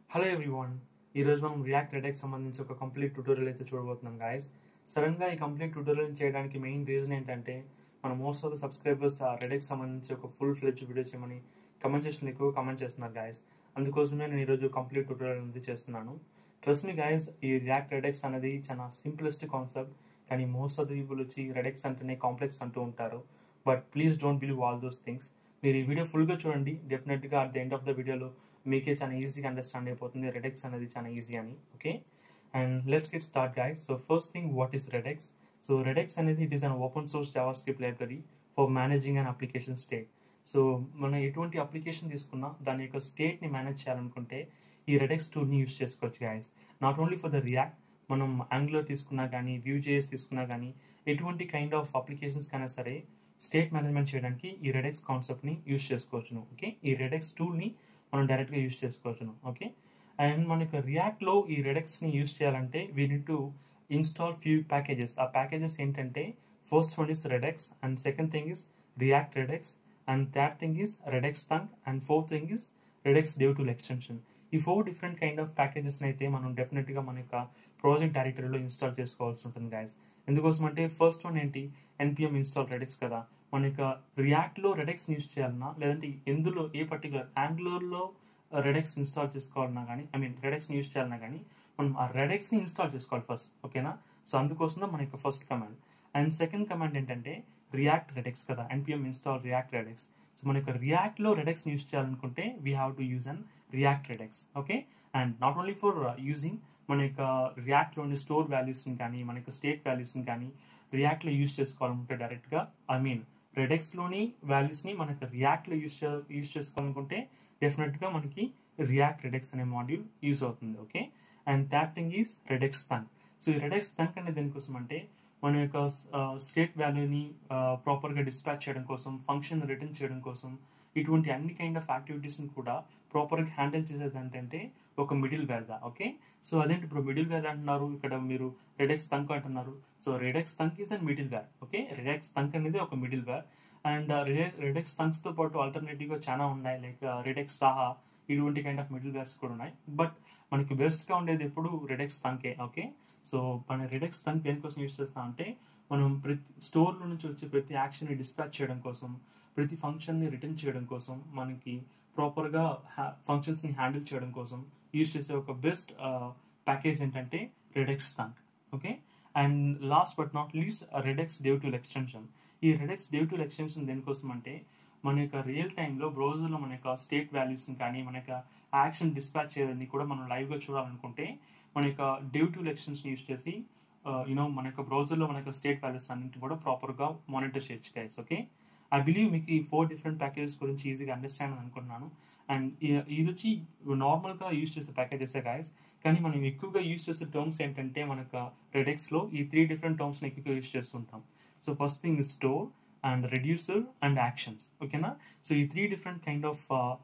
Hello everyone ఈరోజు మనం react redex సంబంధించి ఒక కంప్లీట్ ట్యూటోరియల్ అయితే చూడబోతున్నాం గాయస్ సడన్గా ఈ కంప్లీట్ ట్యూటోరియల్ చేయడానికి మెయిన్ రీజన్ ఏంటంటే మన మోస్ట్ ఆఫ్ ద సబ్స్క్రైబర్స్ ఆ రెడెక్స్ సంబంధించి ఒక ఫుల్ ఫ్లెడ్జ్ వీడియో చేయమని కమెంట్ సెక్షన్ ఎక్కువ కమెంట్ చేస్తున్నారు గాయస్ అందుకోసమే నేను ఈరోజు కంప్లీట్ ట్యూటోరియల్ అనేది చేస్తున్నాను ట్రస్ట్ మీ గాయస్ ఈ రియాక్ట్ రెడెక్స్ అనేది చాలా సింప్లెస్ట్ కాన్సెప్ట్ కానీ మోస్ట్ ఆఫ్ ద పీపుల్ వచ్చి రెడెక్స్ అంటేనే కాంప్లెక్స్ అంటూ ఉంటారు but please don't believe all those things మీరు ఈ వీడియో ఫుల్గా చూడండి డెఫినెట్గా at the end of the వీడియోలో మీకే చాలా ఈజీగా అండర్స్టాండ్ అయిపోతుంది రెడెక్స్ అనేది చాలా ఈజీ అని okay and let's get start guys so first thing what is Redux so Redux అనేది it is an open source JavaScript library for managing an application state so మనం ఎటువంటి application తీసుకున్నా దాని యొక్క స్టేట్ని manage చేయాలనుకుంటే ఈ Redux టూల్ని use చేసుకోవచ్చు guys not only for the React మనం యాంగులర్ తీసుకున్నా కానీ వ్యూ జేఎస్ తీసుకున్నా కానీ ఎటువంటి కైండ్ ఆఫ్ అప్లికేషన్స్ కైనా సరే స్టేట్ మేనేజ్మెంట్ చేయడానికి ఈ రెడెక్స్ కాన్సెప్ట్ని యూస్ చేసుకోవచ్చును ఓకే ఈ రెడెక్స్ టూల్ని మనం డైరెక్ట్గా యూస్ చేసుకోవచ్చును ఓకే అండ్ మనకు రియాక్ట్లో ఈ రెడెక్స్ని యూస్ చేయాలంటే we need to install few packages ఆ ప్యాకేజెస్ ఏంటంటే first one is Redux and second thing is React Redux and third thing is Redux thunk and fourth thing is Redux dev టు extension ఈ four different kind of packages అయితే మనం డెఫినెట్గా మన యొక్క project డైరెక్టరీలో ఇన్స్టాల్ చేసుకోవాల్సి ఉంటుంది గాయస్ ఎందుకోసం అంటే ఫస్ట్ వన్ ఏంటి ఎన్పిఎం ఇన్స్టాల్ రెడెక్స్ కదా మన యొక్క రియాక్ట్లో రెడెక్స్ యూస్ చేయాలన్నా లేదంటే ఎందులో ఏ పర్టికులర్ యాంగులర్లో రెడెక్స్ ఇన్స్టాల్ చేసుకోవాలన్నా కానీ ఐ మీన్ రెడెక్స్ని యూస్ చేయాలన్నా కానీ మనం ఆ రెడెక్స్ని ఇన్స్టాల్ చేసుకోవాలి ఫస్ట్ ఓకేనా సో అందుకోసం మన యొక్క first command and second command ఏంటంటే రియాక్ట్ రెడెక్స్ కదా npm install React Redux so మన యొక్క రియాక్ట్లో రెడెక్స్ యూస్ చేయాలనుకుంటే we have to use an React Redux okay and not only for using మన యొక్క రియాక్ట్లోని స్టోర్ వాల్యూస్ని కానీ మన యొక్క స్టేట్ వాల్యూస్ని కానీ రియాక్ట్లో యూజ్ చేసుకోవాలనుకుంటే డైరెక్ట్గా ఐ మీన్ రెడెక్స్లోని వాల్యూస్ని మనకి రియాక్ట్లో యూజ్ యూజ్ చేసుకోవాలనుకుంటే డెఫినెట్గా మనకి రియాక్ట్ రెడెక్స్ అనే మాడ్యూల్ యూజ్ అవుతుంది okay and third thing is Redux thunk so ఈ రెడెక్స్ థంక్ అనేది దేనికోసం అంటే మన యొక్క స్టేట్ వాల్యూని ప్రాపర్గా డిస్పాచ్ చేయడం కోసం ఫంక్షన్ రిటర్న్ చేయడం కోసం ఇటువంటి అన్ని కైండ్ ఆఫ్ యాక్టివిటీస్ని కూడా ప్రాపర్గా హ్యాండిల్ చేసేది ఏంటంటే ఒక మిడిల్ వేర్దా ఓకే సో అదేంటి ఇప్పుడు మిడిల్ వేర్ అంటున్నారు ఇక్కడ మీరు రెడెక్స్ తంక్ అంటున్నారు so Redux thunk is and middleware okay Redux thunk అనేది ఒక మిడిల్ వేర్ అండ్ రెడెక్స్ తంక్స్తో పాటు ఆల్టర్నేటివ్గా చాలా ఉన్నాయి లైక్ రెడెక్స్ సాహా ఇటువంటి కైండ్ ఆఫ్ మిడిల్ వేర్స్ కూడా ఉన్నాయి బట్ మనకి బెస్ట్గా ఉండేది ఎప్పుడు రెడెక్స్ తంకే ఓకే సో మన రెడెక్స్ తంక్ దేనికోసం యూస్ చేస్తాం అంటే మనం ప్రతి స్టోర్లో నుంచి వచ్చే ప్రతి యాక్షన్ని డిస్పాచ్ చేయడం కోసం ప్రతి ఫంక్షన్ని రిటర్న్ చేయడం కోసం మనకి ప్రాపర్గా ఫంక్షన్స్ని హ్యాండిల్ చేయడం కోసం యూజ్ చేసే ఒక బెస్ట్ ప్యాకేజ్ ఏంటంటే Redux thunk okay and last but not least Redux dev టు ఎక్స్టెన్షన్ ఈ రెడెక్స్ డేవ్ టు ఎక్స్టెన్షన్ దేనికోసం అంటే మన యొక్క రియల్ టైంలో బ్రౌజర్లో మన యొక్క స్టేట్ వాల్యూస్ని కానీ మన యొక్క యాక్షన్ డిస్పాచ్ చేయదని కూడా మనం లైవ్గా చూడాలనుకుంటే మన యొక్క డేవ్ టు ఎక్స్టెన్షన్ యూజ్ చేసి యూనో మన యొక్క బ్రౌజర్లో మన యొక్క స్టేట్ వాల్యూస్ అన్నింటి కూడా ప్రాపర్గా మానిటర్ చేయొచ్చు గైస్ ఓకే ఐ బిలీవ్ మీకు ఈ ఫోర్ డిఫరెంట్ ప్యాకేజెస్ గురించి ఈజీగా అండర్స్టాండ్ అనుకుంటున్నాను అండ్ ఇది వచ్చి నార్మల్గా యూజ్ చేసే ప్యాకేజెసే గాయస్ కానీ మనం ఎక్కువగా యూజ్ చేసే టర్మ్స్ ఏంటంటే మనకు రెడెక్స్లో ఈ త్రీ డిఫరెంట్ టర్మ్స్ని ఎక్కువగా యూజ్ చేస్తుంటాం so first thing store and reducer and actions ఓకేనా సో ఈ three different kind of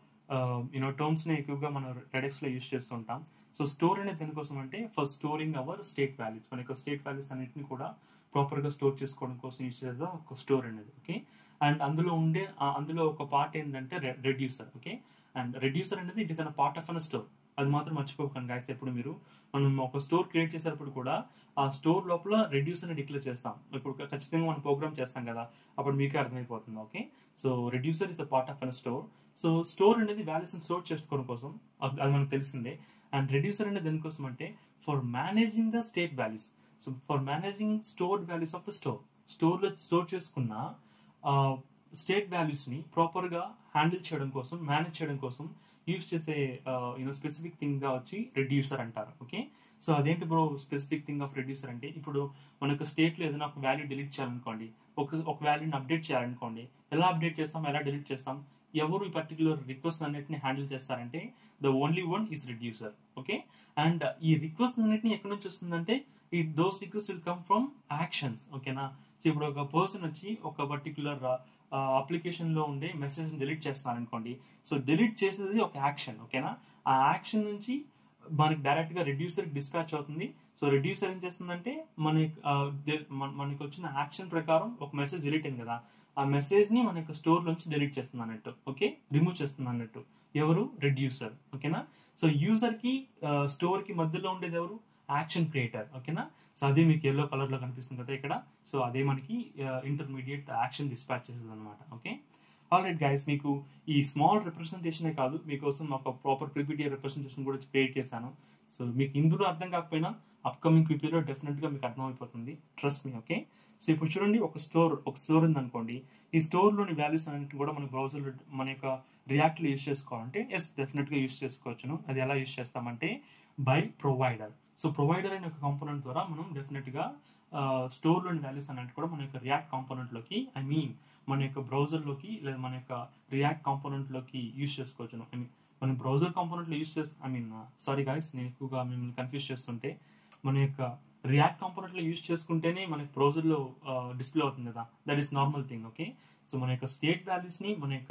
you know టర్మ్స్ని ఎక్కువగా మనం రెడెక్స్లో యూజ్ చేస్తుంటాం సో స్టోర్ అనేది దేనికోసం అంటే for storing our state values మన యొక్క స్టేట్ వాల్యూస్ అన్నింటిని కూడా ప్రాపర్గా స్టోర్ చేసుకోవడం కోసం యూజ్ చేసేది ఒక స్టోర్ అనేది ఓకే అండ్ అందులో ఉండే అందులో ఒక పార్ట్ ఏంటంటే రెడ్యూసర్ ఓకే అండ్ రెడ్యూసర్ అనేది it is an part of an store అది మాత్రం మర్చిపోకండి గాయస్ ఎప్పుడు మీరు మనం ఒక స్టోర్ క్రియేట్ చేసేటప్పుడు కూడా ఆ స్టోర్ లోపల రెడ్యూసర్ని డిక్లేర్ చేస్తాం ఇప్పుడు ఖచ్చితంగా మనం ప్రోగ్రామ్ చేస్తాం కదా అప్పుడు మీకే అర్థమైపోతుంది okay so reducer is the part of an store so store అనేది వాల్యూస్ని స్టోర్ చేసుకోవడం కోసం అది మనకు తెలిసిందే అండ్ రెడ్యూసర్ అనేది దేనికోసం అంటే for managing the state values so for managing stored values of the store స్టోర్లో స్టోర్ చేసుకున్న స్టేట్ వాల్యూస్ని ప్రాపర్గా హ్యాండిల్ చేయడం కోసం మేనేజ్ చేయడం కోసం యూస్ చేసే యూనో స్పెసిఫిక్ థింగ్గా వచ్చి రెడ్యూసర్ అంటారు ఓకే సో అదేంటి bro specific thing of reducer అంటే ఇప్పుడు మనకు స్టేట్లో ఏదైనా ఒక వాల్యూ డిలీట్ చేయాలనుకోండి ఒక ఒక వాల్యూని అప్డేట్ చేయాలనుకోండి ఎలా అప్డేట్ చేస్తాం ఎలా డిలీట్ చేస్తాం ఎవరు ఈ పర్టికులర్ రిక్వెస్ట్ అన్నిటిని హ్యాండిల్ చేస్తారంటే the only one is reducer okay and ఈ రిక్వెస్ట్ అన్నిటిని ఎక్కడి నుంచి వస్తుందంటే ఈ those request will come from actions ఓకేనా సో ఇప్పుడు ఒక పర్సన్ వచ్చి ఒక పర్టికులర్ అప్లికేషన్లో ఉండే మెసేజ్ డిలీట్ చేస్తున్నారు అనుకోండి సో డిలీట్ చేసేది ఒక యాక్షన్ ఓకేనా ఆ యాక్షన్ నుంచి మనకి డైరెక్ట్గా రెడ్యూసర్కి డిస్పాచ్ అవుతుంది సో రెడ్యూసర్ ఏం చేస్తుందంటే మన మనకి వచ్చిన యాక్షన్ ప్రకారం ఒక మెసేజ్ డిలీట్ అయింది కదా ఆ మెసేజ్ ని మన యొక్క స్టోర్ నుంచి డిలీట్ చేస్తుంది అన్నట్టు ఓకే రిమూవ్ చేస్తుంది అన్నట్టు ఎవరు రెడ్యూసర్ ఓకేనా సో యూజర్ కి స్టోర్ కి మధ్యలో ఉండేది ఎవరు యాక్షన్ క్రియేటర్ ఓకేనా సో అదే మీకు ఎల్లో కలర్ లో కనిపిస్తుంది కదా ఇక్కడ సో అదే మనకి ఇంటర్మీడియట్ యాక్షన్ డిస్పాచ్ చేసేది అనమాట ఓకే ఆల్రెడీ గైస్ మీకు ఈ స్మాల్ రిప్రజెంటేషనే కాదు మీకోసం ఒక ప్రాపర్ పీపీటీ రిప్రజెంటేషన్ కూడా క్రియేట్ చేశాను సో మీకు ఇందులో అర్థం కాకపోయినా అప్కమింగ్ పీపీలో డెఫినెట్గా మీకు అర్థమైపోతుంది ట్రస్ట్ మీ ఓకే సో ఇప్పుడు చూడండి ఒక స్టోర్ ఒక స్టోర్ ఉంది అనుకోండి ఈ స్టోర్లోని వాల్యూస్ అన్నింటిని కూడా మన బ్రౌజర్లో మన యొక్క రియాక్ట్లో యూస్ చేసుకోవాలంటే ఎస్ డెఫినెట్గా యూస్ చేసుకోవచ్చును అది ఎలా యూస్ చేస్తామంటే బై ప్రొవైడర్ సో ప్రొవైడర్ అనే ఒక కాంపోనెంట్ ద్వారా మనం డెఫినెట్గా స్టోర్లోని వాల్యూస్ అన్నట్టు కూడా మన యొక్క రియాక్ట్ కాంపోనెంట్లోకి ఐ మీన్ మన యొక్క బ్రౌజర్లోకి లేదా మన యొక్క రియాక్ట్ కాంపోనెంట్లోకి యూస్ చేసుకోవచ్చును ఐ మీన్ మన బ్రౌజర్ కాంపోనెంట్లో యూస్ చేస్తా ఐ మీన్ సారీ గాయస్ నేను ఎక్కువగా మిమ్మల్ని కన్ఫ్యూజ్ చేస్తుంటే మన యొక్క రియాక్ట్ కాంపోనెంట్లో యూస్ చేసుకుంటేనే మనకి బ్రౌజర్లో డిస్ప్లే అవుతుంది కదా that is normal thing okay so మన యొక్క స్టేట్ వాల్యూస్ని మన యొక్క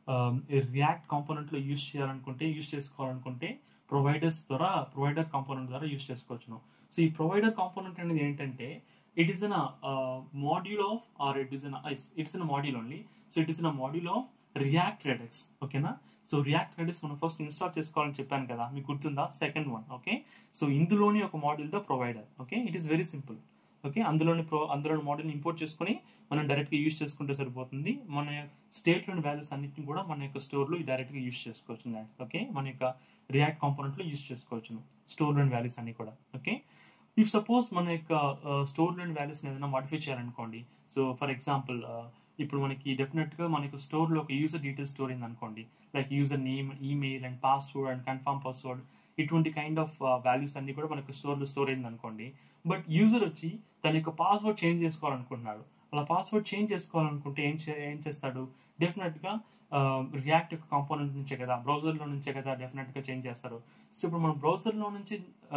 రియాక్ట్ కాంపోనెంట్లో యూస్ చేయాలనుకుంటే యూస్ చేసుకోవాలనుకుంటే ప్రొవైడర్స్ ద్వారా ప్రొవైడర్ కాంపోనెంట్ ద్వారా యూస్ చేసుకోవచ్చును సో ఈ ప్రొవైడర్ కాంపోనెంట్ అనేది ఏంటంటే it is an module of or it is an it's an module only so it is an module of React Redux ఓకేనా సో రియాక్ట్ రెడెక్స్ మనం first install చేసుకోవాలని చెప్పాను కదా మీకు గుర్తుందా సెకండ్ వన్ ఓకే సో ఇందులోని ఒక module the provider okay it is very simple okay అందులోని ప్రో అందులోని మోడల్ని ఇంపోర్ట్ చేసుకుని మనం డైరెక్ట్గా యూస్ చేసుకుంటే సరిపోతుంది మన స్టేట్లోని వాల్యూస్ అన్నింటిని కూడా మన యొక్క స్టోర్లో డైరెక్ట్గా యూస్ చేసుకోవచ్చు ఓకే మన యొక్క రియాక్ట్ కాంపోనెంట్లో యూస్ చేసుకోవచ్చు స్టోర్లోని వాల్యూస్ అన్ని కూడా ఓకే ఇఫ్ సపోజ్ మన యొక్క స్టోర్లోని వాల్యూస్ని ఏదైనా మాడిఫై చేయాలనుకోండి సో ఫర్ ఎగ్జాంపుల్ ఇప్పుడు మనకి డెఫినెట్గా మనకు స్టోర్లో ఒక యూజర్ డీటెయిల్స్ స్టోర్ అయింది అనుకోండి like user name email and password and confirm password ఇటువంటి కైండ్ ఆఫ్ వాల్యూస్ అన్ని కూడా మనకు స్టోర్లో స్టోర్ అయింది అనుకోండి బట్ యూజర్ వచ్చి తన యొక్క పాస్వర్డ్ చేంజ్ చేసుకోవాలనుకుంటున్నాడు అలా పాస్వర్డ్ చేంజ్ చేసుకోవాలనుకుంటే ఏం ఏం చేస్తాడు డెఫినెట్గా రియాక్ట్ యొక్క కాంపోనెంట్ నుంచే కదా బ్రౌజర్లో నుంచే కదా డెఫినెట్గా చేంజ్ చేస్తారు సో ఇప్పుడు మనం బ్రౌజర్లో నుంచి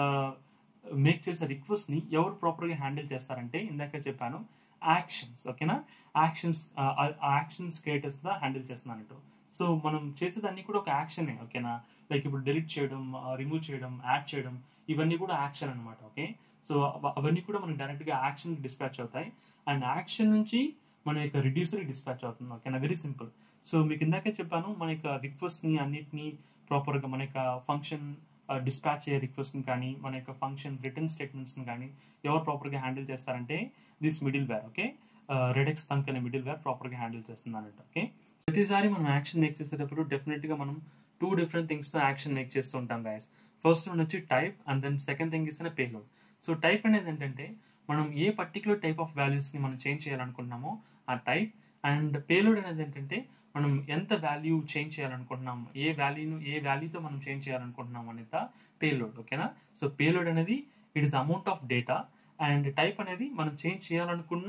మేక్ చేసే రిక్వెస్ట్ని ఎవరు ప్రాపర్గా హ్యాండిల్ చేస్తారంటే ఇందాక చెప్పాను యాక్షన్స్ ఓకేనా యాక్షన్స్ యాక్షన్స్ క్రియేటర్స్ దా హ్యాండిల్ చేస్తున్నట్టు సో మనం చేసేదాన్ని కూడా ఒక యాక్షనే ఓకేనా లైక్ ఇప్పుడు డిలీట్ చేయడం రిమూవ్ చేయడం యాడ్ చేయడం ఇవన్నీ కూడా యాక్షన్ అనమాట ఓకే సో అవన్నీ కూడా మనకి డైరెక్ట్గా యాక్షన్ డిస్పాచ్ అవుతాయి అండ్ యాక్షన్ నుంచి మన యొక్క రిడ్యూసర్ డిస్పాచ్ అవుతుంది ఓకేనా వెరీ సింపుల్ సో మీకు ఇందాకే చెప్పాను మన యొక్క రిక్వెస్ట్ని అన్నిటినీ ప్రాపర్గా మన యొక్క ఫంక్షన్ డిస్పాచ్ అయ్యే రిక్వెస్ట్ని కానీ మన యొక్క ఫంక్షన్ రిటర్న్ స్టేట్మెంట్స్ని కానీ ఎవరు ప్రాపర్గా హ్యాండిల్ చేస్తారంటే this middleware okay Redux thunk అనే మిడిల్ వేర్ ప్రాపర్గా హ్యాండిల్ చేస్తుంది అన్నట్టు ఓకే ప్రతిసారి మనం యాక్షన్ మేక్ చేసేటప్పుడు డెఫినెట్గా మనం టూ డిఫరెంట్ థింగ్స్తో యాక్షన్ మేక్ చేస్తూ ఉంటాం గాయస్ ఫస్ట్ వన్ వచ్చి type and then second thing is payload so type అనేది ఏంటంటే మనం ఏ పర్టికులర్ టైప్ ఆఫ్ వాల్యూస్ని మనం చేంజ్ చేయాలనుకుంటున్నామో ఆ టైప్ అండ్ పేలోడ్ అనేది ఏంటంటే మనం ఎంత వాల్యూ చేంజ్ చేయాలనుకుంటున్నాం ఏ వాల్యూను ఏ వాల్యూతో మనం చేంజ్ చేయాలనుకుంటున్నాం అనేది పేలోడ్ ఓకేనా సో పేలోడ్ అనేది it is amount of data and type అనేది మనం చేంజ్ చేయాలనుకున్న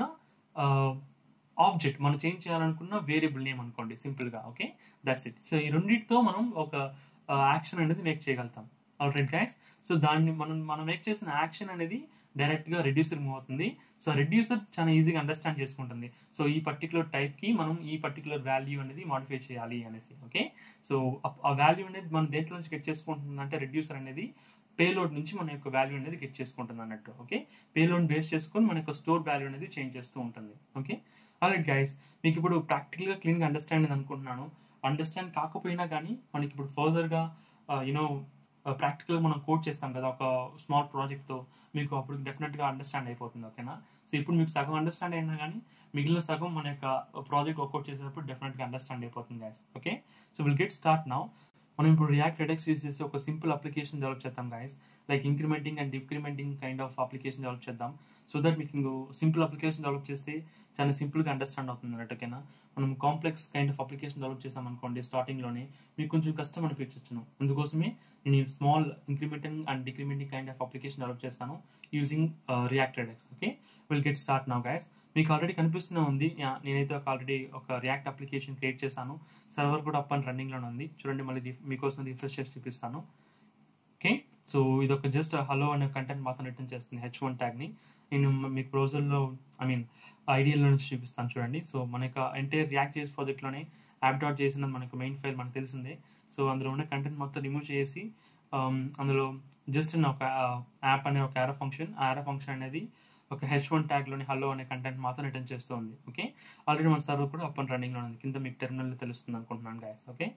ఆబ్జెక్ట్ మనం చేంజ్ చేయాలనుకున్న వేరియబుల్ నేమ్ అనుకోండి సింపుల్గా ఓకే దట్స్ ఇట్ సో ఈ రెండింటితో మనం ఒక యాక్షన్ అనేది మేక్ చేయగలుగుతాం ఆల్రెడీ గైస్ సో దాన్ని మనం మనం మేక్ చేసిన యాక్షన్ అనేది డైరెక్ట్గా రెడ్యూసర్ మూవ్ అవుతుంది సో రెడ్యూసర్ చాలా ఈజీగా అండర్స్టాండ్ చేసుకుంటుంది సో ఈ పర్టికులర్ టైప్కి మనం ఈ పర్టికులర్ వాల్యూ అనేది మాడిఫై చేయాలి అనేసి ఓకే సో ఆ వాల్యూ అనేది మనం దేంట్లో నుంచి గెట్ చేసుకుంటుంది అంటే రెడ్యూసర్ అనేది పేలోడ్ నుంచి మన యొక్క వాల్యూ అనేది గెట్ చేసుకుంటుంది అన్నట్టు ఓకే పేలోడ్ బేస్ చేసుకొని మన యొక్క స్టోర్ వాల్యూ అనేది చేంజ్ చేస్తూ ఉంటుంది ఓకే అలాగే గైస్ మీకు ఇప్పుడు ప్రాక్టికల్గా క్లీన్గా అండర్స్టాండ్ అనుకుంటున్నాను అండర్స్టాండ్ కాకపోయినా కానీ మనకి ఇప్పుడు ఫర్దర్గా యూనో ప్రాక్టికల్ మనం కోడ్ చేస్తాం కదా ఒక స్మాల్ ప్రాజెక్ట్తో మీకు అప్పుడు డెఫినెట్గా అండర్స్టాండ్ అయిపోతుంది ఓకేనా సో ఇప్పుడు మీకు సగం అండర్స్టాండ్ అయినా కానీ మిగిలిన సగం మన యొక్క ప్రాజెక్ట్ వర్కౌట్ చేసేటప్పుడు డెఫినెట్గా అండర్స్టాండ్ అయిపోతుంది guys okay so will get start now మనం ఇప్పుడు రియాక్ట్ రెడెక్స్ యూస్ చేసి ఒక సింపుల్ అప్లికేషన్ డెవలప్ చేద్దాం guys like incrementing and decrementing kind of application develop చేద్దాం సో దట్ మీకు సింపుల్ అప్లికేషన్ డెవలప్ చేస్తే చాలా సింపుల్గా అండర్స్టాండ్ అవుతుంది అన్నట్టుకేనా మనం complex kind of application develop చేసాం అనుకోండి స్టార్టింగ్లోనే మీకు కొంచెం కష్టం అనిపించచ్చును అందుకోసమే నేను small incrementing and decrementing kind of application develop చేస్తాను using react Redux okay will get start now guys మీకు ఆల్రెడీ కనిపిస్తూనే ఉంది నేనైతే ఒక ఆల్రెడీ ఒక రియాక్ట్ అప్లికేషన్ క్రియేట్ చేశాను సర్వర్ కూడా అప్ అండ్ రన్నింగ్లోనే ఉంది చూడండి మళ్ళీ మీకోసం రిఫ్రెష్ చేసి చూపిస్తాను ఓకే సో ఇది ఒక జస్ట్ హలో అనే కంటెంట్ మాత్రం రిటర్న్ చేస్తుంది హెచ్ వన్ ట్యాగ్ని నేను మీకు బ్రౌజర్లో ఐ మీన్ ఐడియల్లో నుంచి చూపిస్తాను చూడండి సో మన యొక్క ఎంటైర్ రియాక్ట్ చేసే ప్రాజెక్ట్లోనే యాప్ డాట్ చేసిన మనకు మెయిన్ ఫైల్ మనకు తెలిసిందే సో అందులో ఉన్న కంటెంట్ మొత్తం రిమూవ్ చేసి అందులో జస్ట్ ఒక యాప్ అనే ఒక యారో ఫంక్షన్ ఆ యారో ఫంక్షన్ అనేది ఒక హెచ్ వన్ ట్యాగ్లోని హలో అనే కంటెంట్ మాత్రం రిటర్న్ చేస్తుంది ఓకే ఆల్రెడీ మన సర్వర్ కూడా అప్ అండ్ రన్నింగ్లో ఉంది కింద మీకు టెర్మినల్లో తెలుస్తుంది అనుకుంటున్నాను guys okay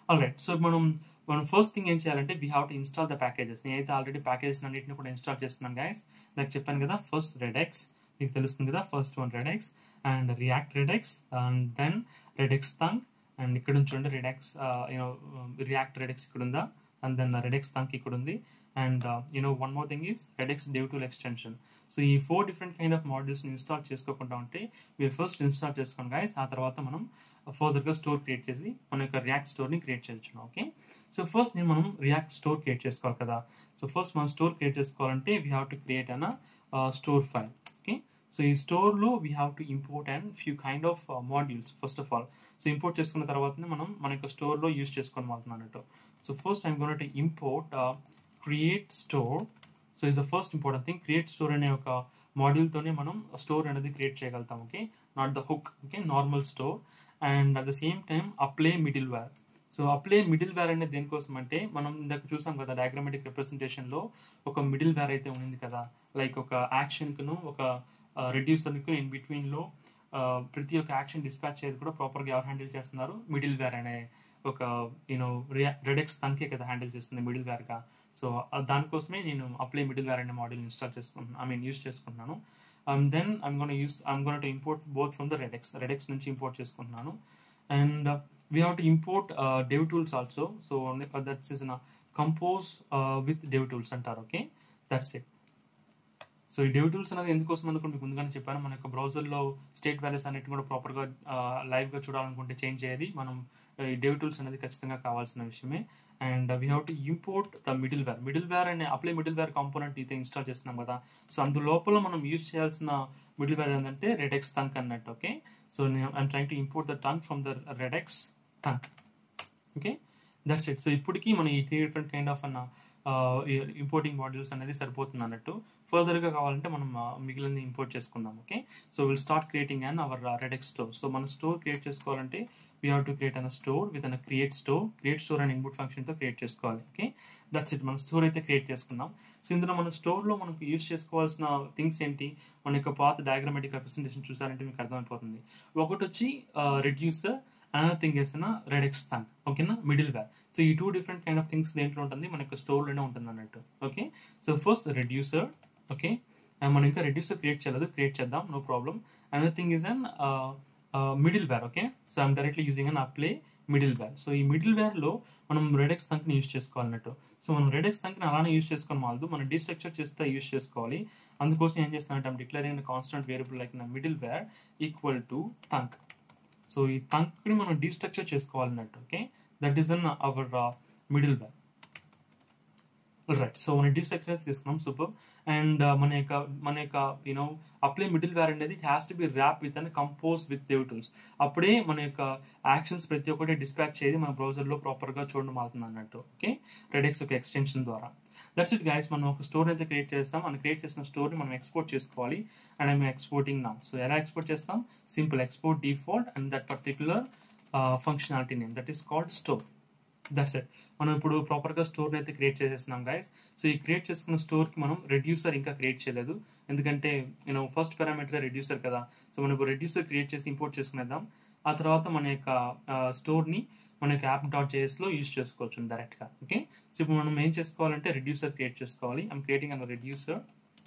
all right so మనం మనం ఫస్ట్ థింగ్ ఏం చేయాలంటే we have to install the packages నేనైతే ఆల్రెడీ ప్యాకేజెస్ అన్నింటిని కూడా ఇన్స్టాల్ చేస్తున్నాను గైస్ నాకు చెప్పాను కదా ఫస్ట్ రెడెక్స్ మీకు తెలుస్తుంది కదా first one Redux and React Redux and then Redux thunk and ఇక్కడ నుంచి ఉండే రెడెక్స్ యూనో రియాక్ట్ రెడెక్స్ ఇక్కడ ఉందా అండ్ దెన్ రెడెక్స్ థంక్ ఇక్కడ ఉంది and you know one more thing is Redux dev tool extension so ఈ four different kind of modules install చేసుకోకుండా ఉంటే మీరు ఫస్ట్ ఇన్స్టాల్ చేసుకోండి గైస్ ఆ తర్వాత మనం ఫర్దర్గా స్టోర్ క్రియేట్ చేసి మన యొక్క రియాక్ట్ స్టోర్ని క్రియేట్ చేయొచ్చు ఓకే సో ఫస్ట్ నేను మనం రియాక్ట్ స్టోర్ క్రియేట్ చేసుకోవాలి కదా సో ఫస్ట్ మనం స్టోర్ క్రియేట్ చేసుకోవాలంటే we have to create an store file okay so ఈ స్టోర్లో we have to import and few kind of modules first of all so import చేసుకున్న తర్వాతనే మనం మన యొక్క స్టోర్లో యూస్ చేసుకొని వెళ్తున్నాం అన్నట్టు so first I'm gonna import create store so is the first important thing create store అనే ఒక మాడ్యూల్తోనే మనం స్టోర్ అనేది క్రియేట్ చేయగలుగుతాం okay not the hook okay normal store and at the same time apply middleware so apply middleware అనేది దేనికోసం అంటే మనం ఇందాక చూసాం కదా డయాగ్రామెటిక్ రిప్రజెంటేషన్లో ఒక మిడిల్ వేర్ అయితే ఉంది కదా లైక్ ఒక యాక్షన్కును ఒక రెడ్యూసర్కు ఇన్ బిట్వీన్లో ప్రతి ఒక్క యాక్షన్ డిస్పాచ్ చేయదు కూడా ప్రాపర్గా ఎవరు హ్యాండిల్ చేస్తున్నారు మిడిల్ వేర్ అనే ఒక యూనో రెడెక్స్ తనకే కదా హ్యాండిల్ చేస్తుంది మిడిల్ వేర్గా సో దానికోసమే నేను అప్లై మిడిల్ వేర్ అనే మోడల్ ఇన్స్టాల్ చేసుకుంటున్నాను ఐ మీన్ యూస్ చేసుకుంటున్నాను then I'm gonna use I'm gonna import both from the Redux Redux నుంచి ఇంపోర్ట్ చేసుకుంటున్నాను and we have to import dev tools also so that's is compose with dev tools అంటారు okay that's it so ఈ dev tools అనేది ఎందుకోసం అనుకుంటే మీకు ముందుగానే చెప్పాను మన యొక్క బ్రౌజర్లో స్టేట్ వాల్యూస్ అన్నిటి కూడా ప్రాపర్గా లైవ్గా చూడాలనుకుంటే చేంజ్ చేయాలి మనం ఈ డెవ్ టూల్స్ అనేది ఖచ్చితంగా కావాల్సిన విషయమే and we have to import the middleware middleware అనే అప్లై మిడిల్ వేర్ కాంపోనెంట్ అయితే ఇన్స్టాల్ చేస్తున్నాం కదా సో అందు లోపల మనం యూస్ చేయాల్సిన మిడిల్ వేర్ ఏంటంటే రెడెక్స్ థంక్ అన్నట్టు okay so I'm trying to import the thunk from the Redux thunk okay that's it so ఇప్పటికీ మనం ఈ త్రీ డిఫరెంట్ కైండ్ ఆఫ్ అన్న ఇంపోర్టింగ్ మాడ్యూల్స్ అనేది సరిపోతుంది అన్నట్టు ఫర్దర్గా కావాలంటే మనం మిగిలిన ఇంపోర్ట్ చేసుకుందాం okay so will start creating and our Redux store so మన స్టోర్ క్రియేట్ చేసుకోవాలంటే we have to create an store with an create store create store and input ఫంక్షన్తో క్రియేట్ చేసుకోవాలి ఓకే దట్స్ ఇట్ మనం store అయితే create చేసుకుందాం so ఇందులో మన స్టోర్లో మనకు యూస్ చేసుకోవాల్సిన థింగ్స్ ఏంటి మన యొక్క పాత డయాగ్రామెటిక్ రిప్రజెంటేషన్ చూసారంటే మీకు అర్థమైపోతుంది ఒకటి వచ్చి రెడ్యూసర్ అనదర్ థింగ్ వేసిన రెడెక్స్ థంక్ ఓకేనా మిడిల్ వేర్ సో ఈ two different kind of things దేంట్లో ఉంటుంది మన యొక్క స్టోర్లోనే ఉంటుంది అన్నట్టు okay so first reducer okay మనం ఇంకా రెడ్యూసర్ క్రియేట్ చేయలేదు క్రియేట్ చేద్దాం no problem another thing is an middleware okay so I'm directly using an apply middleware so ఈ మిడిల్ వేర్లో మనం రెడెక్స్ థంక్ని యూస్ చేసుకోవాలన్నట్టు సో మనం రెడెక్స్ థంక్ని అలానే యూస్ చేసుకొని మాలదు మనం డీస్ట్రక్చర్ చేస్తే యూస్ చేసుకోవాలి అందుకోసం ఏం చేస్తున్నానంటే I'm declaring constant variable like నా middleware equal to thunk so ఈ థంక్ని మనం డీస్ట్రక్చర్ చేసుకోవాలన్నట్టు okay that is an our middleware right so మనం డీస్ట్రక్చర్ తీసుకున్నాం సూపర్ అండ్ మన యొక్క మన యొక్క యూనో అప్లై మిడిల్ వేర్ అనేది has to be wrap with and compose with dev tools అప్పుడే మన యొక్క యాక్షన్స్ ప్రతి ఒక్కటి డిస్పాచ్ చేసి మన బ్రౌజర్లో ప్రాపర్గా చూడడం అవుతుంది అన్నట్టు ఓకే రెడెక్స్ ఒక ఎక్స్టెన్షన్ ద్వారా దట్స్ ఇట్ గైస్ మనం ఒక స్టోర్ అయితే క్రియేట్ చేస్తాం మనం క్రియేట్ చేసిన స్టోర్ని మనం ఎక్స్పోర్ట్ చేసుకోవాలి అండ్ ఐమ్ ఎక్స్పోర్టింగ్ నా సో ఎలా ఎక్స్పోర్ట్ చేస్తాం simple export default and that particular functionality name that is called store that's it మనం ఇప్పుడు ప్రాపర్గా స్టోర్ అయితే క్రియేట్ చేసేస్తున్నాం గైస్ సో ఈ క్రియేట్ చేసుకున్న స్టోర్కి మనం రెడ్యూసర్ ఇంకా క్రియేట్ చేయలేదు ఎందుకంటే నేను ఫస్ట్ పారామీటర్ రెడ్యూసర్ కదా సో మనం ఇప్పుడు రెడ్యూసర్ క్రియేట్ చేసి ఇంపోర్ట్ చేసుకునేద్దాం ఆ తర్వాత మన యొక్క స్టోర్ని మన యొక్క యాప్ డాట్ జేఎస్లో యూజ్ చేసుకోవచ్చు డైరెక్ట్గా ఓకే సో ఇప్పుడు మనం ఏం చేసుకోవాలంటే రెడ్యూసర్ క్రియేట్ చేసుకోవాలి ఐమ్ క్రియేటింగ్ అన్న reducer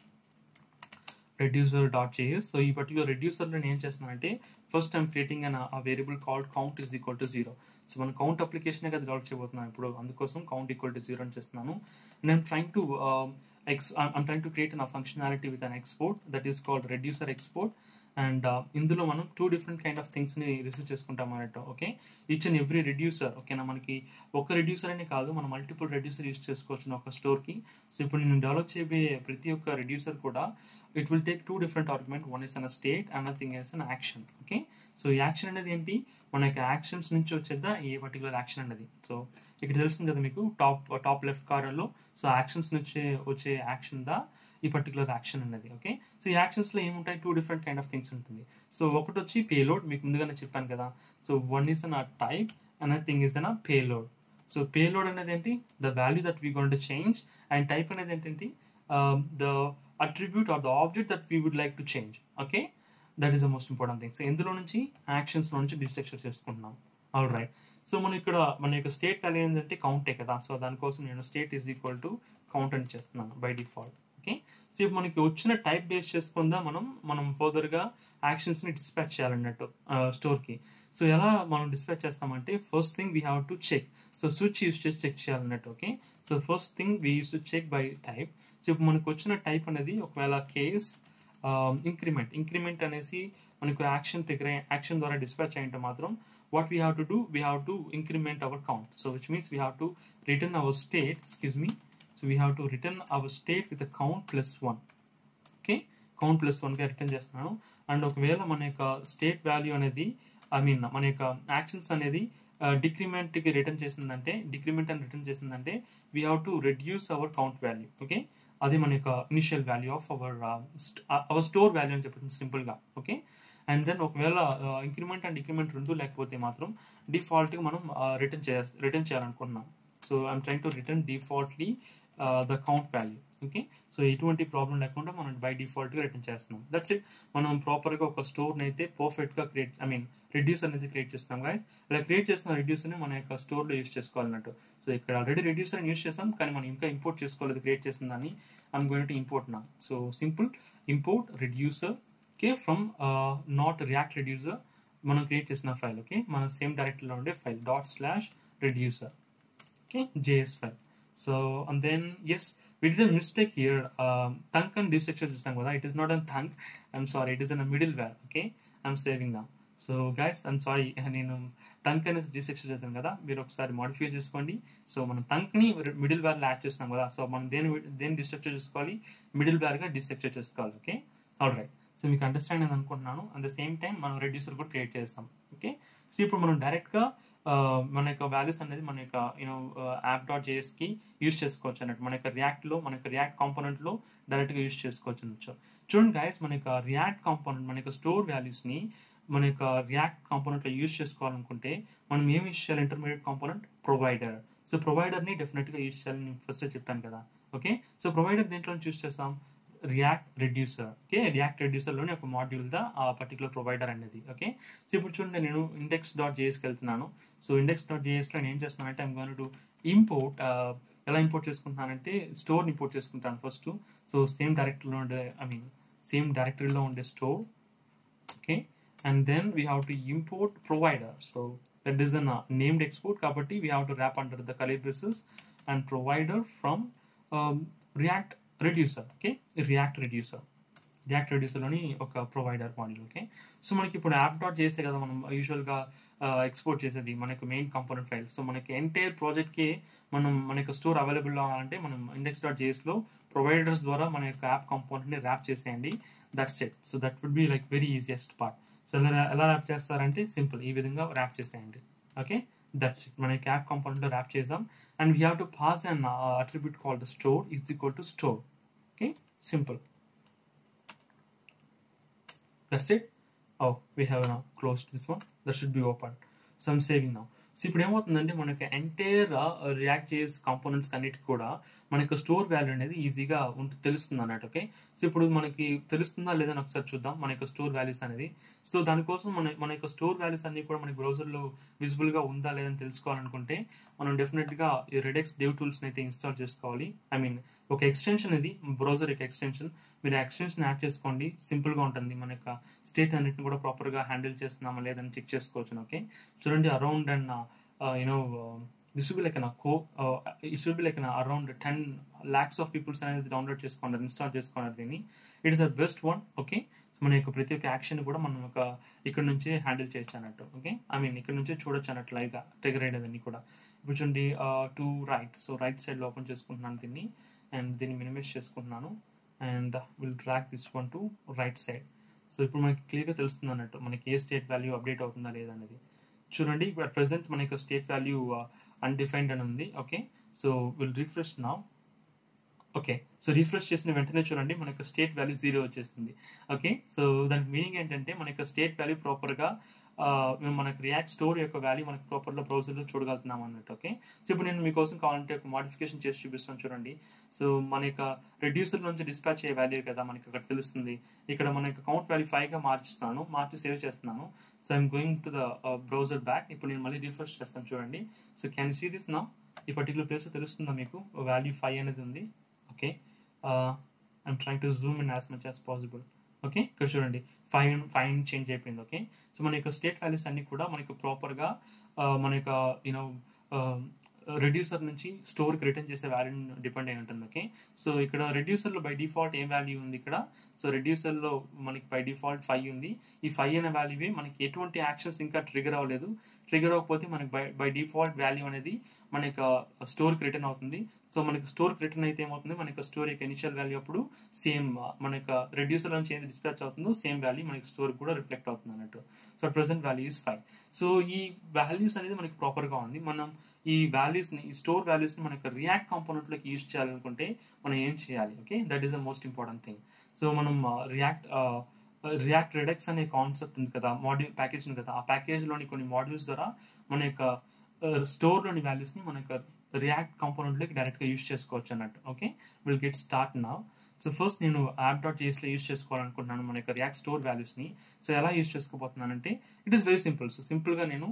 reducer dot JS so ఈ పర్టికులర్ రెడ్యూసర్లో నేను ఏం చేస్తున్నానంటే ఫస్ట్ ఐమ్ క్రియేటింగ్ అన్ ఆ variable called count is equal to zero so మనం కౌంట్ అప్లికేషన్ కదా డెవలప్ చేయబోతున్నాం ఇప్పుడు అందుకోసం కౌంట్ ఈక్వల్ టు జీరో అని చేస్తున్నాను నేను trying to ex I'm trying to create an functionality with an export that is called reducer export and ఇందులో మనం టూ డిఫరెంట్ కైండ్ ఆఫ్ థింగ్స్ని రిసీవ్ చేసుకుంటాం అన్నట్టు okay each and every reducer ఓకేనా మనకి ఒక రెడ్యూసర్ అనే కాదు మనం మల్టిపుల్ రెడ్యూసర్ యూస్ చేసుకోవచ్చు ఒక స్టోర్కి సో ఇప్పుడు నేను డెవలప్ చేయబోయే ప్రతి ఒక్క రెడ్యూసర్ కూడా it will take two different argument one is an state another thing is an action okay so ఈ యాక్షన్ అనేది ఏంటి మన యొక్క యాక్షన్స్ నుంచి వచ్చేద్దా ఏ పర్టికులర్ యాక్షన్ అనేది సో ఇక్కడ తెలుస్తుంది కదా మీకు టాప్ టాప్ లెఫ్ట్ కార్నర్లో సో యాక్షన్స్ నుంచి వచ్చే యాక్షన్ దా ఈ పర్టికులర్ యాక్షన్ అనేది ఓకే సో ఈ యాక్షన్స్లో ఏముంటాయి two different kind of things ఉంటుంది సో ఒకటి వచ్చి పేలోడ్ మీకు ముందుగానే చెప్పాను కదా so one is an type another thing is an payload so payload అనేది ఏంటి the value that we gonna change and type అనేది ఏంటంటే the attribute or the object that we would like to change okay that is the most important thing so ఇందులో నుంచి యాక్షన్స్లో నుంచి డిస్ట్రక్చర్ చేసుకుంటున్నాం all right so మనం ఇక్కడ మన యొక్క స్టేట్ వాల్యూ ఏంటంటే కౌంటే కదా సో దానికోసం నేను state is equal to count అని చేస్తున్నాను బై డిఫాల్ట్ ఓకే సో ఇప్పుడు మనకి వచ్చిన టైప్ బేస్ చేసుకుందా మనం మనం ఫర్దర్గా యాక్షన్స్ని డిస్పాచ్ చేయాలన్నట్టు స్టోర్కి సో ఎలా మనం డిస్పాచ్ చేస్తామంటే first thing we have to check so switch use చేసి చెక్ చేయాలన్నట్టు okay so first thing we use to check by type so ఇప్పుడు మనకు వచ్చిన టైప్ అనేది ఒకవేళ కేస్ ఇంక్రిమెంట్ ఇంక్రిమెంట్ అనేసి మనకు యాక్షన్ దగ్గర యాక్షన్ ద్వారా డిస్పాచ్ అయ్యింటే మాత్రం what we have to do we have to increment our count so which means we have to return our state excuse me so we have to return our state with count plus one okay count plus వన్గా return చేస్తున్నాను and ఒకవేళ మన యొక్క state value అనేది I mean మన యొక్క actions అనేది డిక్రిమెంట్కి రిటర్న్ చేసిందంటే డిక్రిమెంట్ అని రిటర్న్ చేసిందంటే we have to reduce our count value okay అది మన యొక్క initial value of our our store value అని చెప్పేసి సింపుల్గా ఓకే అండ్ దెన్ ఒకవేళ ఇంక్రిమెంట్ అండ్ డిక్రిమెంట్ రెండు లేకపోతే మాత్రం డిఫాల్ట్గా మనం రిటర్న్ చేయ రిటర్న్ చేయాలనుకుంటున్నాం so I'm trying to return defaultly the count value okay so ఎటువంటి ప్రాబ్లం లేకుండా మనం బై డిఫాల్ట్గా రిటర్న్ చేస్తున్నాం దట్స్ ఇట్ మనం ప్రాపర్గా ఒక స్టోర్ని అయితే పర్ఫెక్ట్గా క్రియేట్ ఐ మీన్ రిడ్యూస్ అనేది క్రియేట్ చేస్తున్నాం గాయస్ ఇలా క్రియేట్ చేస్తున్న రిడ్యూస్ని మన యొక్క స్టోర్లో యూస్ చేసుకోవాలన్నట్టు సో ఇక్కడ ఆల్రెడీ రిడ్యూసర్ యూస్ చేస్తాం కానీ మనం ఇంకా ఇంపోర్ట్ చేసుకోలేదు క్రియేట్ చేసిన దాన్ని ఐమ్ గోయింగ్ టు ఇంపోర్ట్ నా so simple import reducer okay from not React reducer మనం క్రియేట్ చేసిన ఫైల్ ఓకే మన సేమ్ డైరెక్టరీలో ఉండే file dot slash reducer okay JS file so and then ఎస్ we did a mistake here. Um, thunk and destructure system, it is not a thunk. I'm sorry, it is in a middleware. Okay, I'm saving now. So guys I'm sorry నేను thunk అనేది డిస్ట్రక్చర్ చేస్తాను కదా మీరు ఒకసారి modify చేసుకోండి so మనం తంక్ని middle వేర్లో add చేస్తున్నాం కదా సో మనం దేని దేని డిస్ట్రక్చర్ చేసుకోవాలి మిడిల్ వేర్గా డిస్ట్రక్చర్ చేసుకోవాలి ఓకే ఆల్ రైట్ సో మీకు అండర్స్టాండ్ అని అనుకుంటున్నాను అట్ ద సేమ్ టైం మనం రెడ్యూసర్ కూడా క్రియేట్ చేస్తాం ఓకే సో ఇప్పుడు మనం డైరెక్ట్గా మన యొక్క వాల్యూస్ అనేది మన యొక్క యూనో యాప్ డాట్ జేఎస్కి యూస్ చేసుకోవచ్చు అన్నట్టు మన యొక్క రియాక్ట్లో మన యొక్క రియాక్ట్ కాంపోనెంట్లో డైరెక్ట్గా యూస్ చేసుకోవచ్చు అనొచ్చు చూడండి గైస్ మన యొక్క రియాక్ట్ కాంపోనెంట్ మన యొక్క స్టోర్ వాల్యూస్ని మన యొక్క రియాక్ట్ కాంపోనెంట్లో యూస్ చేసుకోవాలనుకుంటే మనం ఏమి యూస్ చేయాలి ఇంటర్మీడియట్ కాంపోనెంట్ ప్రొవైడర్ సో ప్రొవైడర్ని డెఫినెట్గా యూస్ చేయాలని నేను ఫస్ట్ చెప్పాను కదా ఓకే సో ప్రొవైడర్ దేంట్లో చూస్ చేస్తాం రియాక్ట్ రెడ్యూసర్ ఓకే రియాక్ట్ రెడ్యూసర్లోని ఒక మాడ్యూల్ దా ఆ పర్టికులర్ ప్రొవైడర్ అనేది ఓకే సో ఇప్పుడు చూడండి నేను ఇండెక్స్ డాట్ జేఎస్కి వెళ్తున్నాను సో ఇండెక్స్ డాట్ జేఎస్లో నేను ఏం చేస్తున్నానంటే ఐమ్ గోన్ టు ఇంపోర్ట్ ఎలా ఇంపోర్ట్ చేసుకుంటున్నానంటే స్టోర్ ఇంపోర్ట్ చేసుకుంటాను ఫస్ట్ సో సేమ్ డైరెక్టరీలో ఉండే ఐ మీన్ సేమ్ డైరెక్టరీలో ఉండే store okay and then we have to import provider so that is an named export కాబట్టి we have to wrap under the curly braces and provider from React reducer okay React reducer React రెడ్యూసర్లోని ఒక provider module okay so మనకి ఇప్పుడు app dot చేస్తే కదా మనం యూజువల్గా export చేసేది మనకు మెయిన్ కాంపోనెంట్ ఫైల్ సో మనకి ఎంటైర్ ప్రాజెక్ట్కి మనం మన యొక్క స్టోర్ అవైలబుల్ అవ్వాలంటే మనం ఇండెక్స్ డాట్ జేఎస్లో ప్రొవైడర్స్ ద్వారా మన యొక్క యాప్ కాంపోనెంట్ని ర్యాప్ చేసేయండి that's it so that would be like very easiest part so ఎలా ఎలా ర్యాప్ చేస్తారంటే సింపుల్ ఈ విధంగా ర్యాప్ చేసేయండి ఓకే దట్స్ ఇట్ మన యాప్ కాంపోనెంట్లో ర్యాప్ చేసాం and we have to pass an attribute call the store is equal to store okay simple that's it oh we have close this one that should be open so I'm saving now so ఇప్పుడు ఏమవుతుందంటే మనకి entire react చేసే components అన్నిటికి కూడా మనకు store value అనేది ఈజీగా ఉంటు తెలుస్తుంది అన్నట్టు ఓకే సో ఇప్పుడు మనకి తెలుస్తుందా లేదని ఒకసారి చూద్దాం మన యొక్క స్టోర్ వాల్యూస్ అనేది సో దానికోసం మన మన యొక్క స్టోర్ వాల్యూస్ అన్ని కూడా మన బ్రౌజర్లో విజిబుల్గా ఉందా లేదని తెలుసుకోవాలనుకుంటే మనం డెఫినెట్గా ఈ రెడెక్స్ డేవ్ టూల్స్ని అయితే ఇన్స్టాల్ చేసుకోవాలి ఐ మీన్ ఒక ఎక్స్టెన్షన్ ఇది బ్రౌజర్ యొక్క ఎక్స్టెన్షన్ మీరు ఎక్స్టెన్షన్ యాడ్ చేసుకోండి సింపుల్గా ఉంటుంది మన యొక్క స్టేట్ అన్నిటిని కూడా ప్రాపర్గా హ్యాండిల్ చేస్తున్నామా లేదని చెక్ చేసుకోవచ్చు ఓకే చూడండి around and you know this will like co it should be like around ten lakhs of peoples అనేది డౌన్లోడ్ చేసుకున్నారు ఇన్స్టాల్ చేసుకున్నారు దీన్ని it is a best one okay మన యొక్క ప్రతి ఒక్క యాక్షన్ కూడా మనం ఒక ఇక్కడ నుంచి హ్యాండిల్ చేయొచ్చు అన్నట్టు ఓకే ఐ మీన్ ఇక్కడ నుంచి చూడొచ్చు అన్నట్టు లైవ్గా ట్రిగర్ అయ్యేదని కూడా ఇప్పుడు చూడండి టు రైట్ సో రైట్ సైడ్లో ఓపెన్ చేసుకుంటున్నాను దీన్ని అండ్ దీన్ని మినిమైజ్ చేసుకుంటున్నాను and will track this one to right side so ఇప్పుడు మనకి క్లియర్గా తెలుస్తుంది అన్నట్టు మనకి ఏ స్టేట్ వాల్యూ అప్డేట్ అవుతుందా లేదా అనేది చూడండి ఇప్పుడు ప్రెసెంట్ మన యొక్క స్టేట్ వాల్యూ అన్డిఫైన్డ్ అని ఉంది ఓకే సో విల్ రిఫ్రెష్ నా ఓకే సో రిఫ్రెష్ చేసిన వెంటనే చూడండి మన యొక్క స్టేట్ వాల్యూ జీరో వచ్చేస్తుంది ఓకే సో దానికి మీనింగ్ ఏంటంటే మన యొక్క స్టేట్ వాల్యూ ప్రాపర్గా మనకు రియాక్ట్ స్టోర్ యొక్క వాల్యూ మనకు ప్రాపర్గా బ్రౌజర్లో చూడగలుగుతున్నాం అన్నట్టు ఓకే సో ఇప్పుడు నేను మీకోసం కావాలంటే ఒక మాడిఫికేషన్ చేసి చూపిస్తాను చూడండి సో మన యొక్క రెడ్యూసర్ నుంచి డిస్పాచ్ అయ్యే వాల్యూ కదా మనకి అక్కడ తెలుస్తుంది ఇక్కడ మన యొక్క కౌంట్ వాల్యూ ఫైవ్గా మార్చిస్తాను మార్చి సేవ్ చేస్తున్నాను so I'm going to the browser back ఇప్పుడు నేను మళ్ళీ రిఫ్రెష్ చేస్తాను చూడండి సో క్యాన్ సీ దిస్ నా ఈ పర్టికులర్ ప్లేస్ తెలుస్తుందా మీకు వాల్యూ ఫైవ్ అనేది ఉంది okay I'm trying to zoom in as much as possible okay ఇక్కడ చూడండి ఫైవ్ ఫైవ్ చేంజ్ అయిపోయింది ఓకే సో మన యొక్క స్టేట్ వాల్యూస్ అన్ని కూడా మనకు ప్రాపర్గా మన యొక్క యూనో రెడ్యూసర్ నుంచి స్టోర్కి రిటర్న్ చేసే వాల్యూని డిపెండ్ అయి ఉంటుంది ఓకే సో ఇక్కడ రెడ్యూసర్లో బై డిఫాల్ట్ ఏం వాల్యూ ఉంది ఇక్కడ సో రెడ్యూసర్లో మనకి బై డిఫాల్ట్ ఫైవ్ ఉంది ఈ ఫైవ్ అనే వాల్యూవే మనకి ఎటువంటి యాక్షన్స్ ఇంకా ట్రిగర్ అవ్వలేదు ట్రిగర్ అవ్వకపోతే మనకి బై బై డిఫాల్ట్ వాల్యూ అనేది మన యొక్క స్టోర్కి రిటర్న్ అవుతుంది సో మనకి స్టోర్కి రిటర్న్ అయితే ఏమవుతుంది మన యొక్క స్టోర్ యొక్క ఇనిషియల్ వాల్యూ అప్పుడు సేమ్ మన యొక్క రెడ్యూసర్ నుంచి ఏది డిస్పాచ్ అవుతుందో సేమ్ వాల్యూ మనకి స్టోర్ కూడా రిఫ్లెక్ట్ అవుతుంది అన్నట్టు so present value is five so ఈ వాల్యూస్ అనేది మనకి ప్రాపర్గా ఉంది మనం ఈ వాల్యూస్ని ఈ స్టోర్ వాల్యూస్ని మనకి రియాక్ట్ కాంపోనెంట్లోకి యూజ్ చేయాలనుకుంటే మనం ఏం చేయాలి okay that is the most important thing so మనం రియాక్ట్ రియాక్ట్ రెడెక్స్ అనే కాన్సెప్ట్ ఉంది కదా మాడ్యూల్ ప్యాకేజ్ ఉంది కదా ఆ ప్యాకేజ్లోని కొన్ని మాడ్యూల్స్ ద్వారా మన యొక్క స్టోర్లోని వాల్యూస్ని మన యొక్క రియాక్ట్ కాంపోనెంట్లోకి డైరెక్ట్గా యూజ్ చేసుకోవచ్చు అన్నట్టు ఓకే విల్ గెట్ స్టార్ట్ నా సో ఫస్ట్ నేను యాప్ డాట్ జేఎస్లో యూజ్ చేసుకోవాలనుకుంటున్నాను మన యొక్క రియాక్ట్ స్టోర్ వాల్యూస్ని సో ఎలా యూజ్ చేసుకోబోతున్నానంటే it is very simple so సింపుల్గా నేను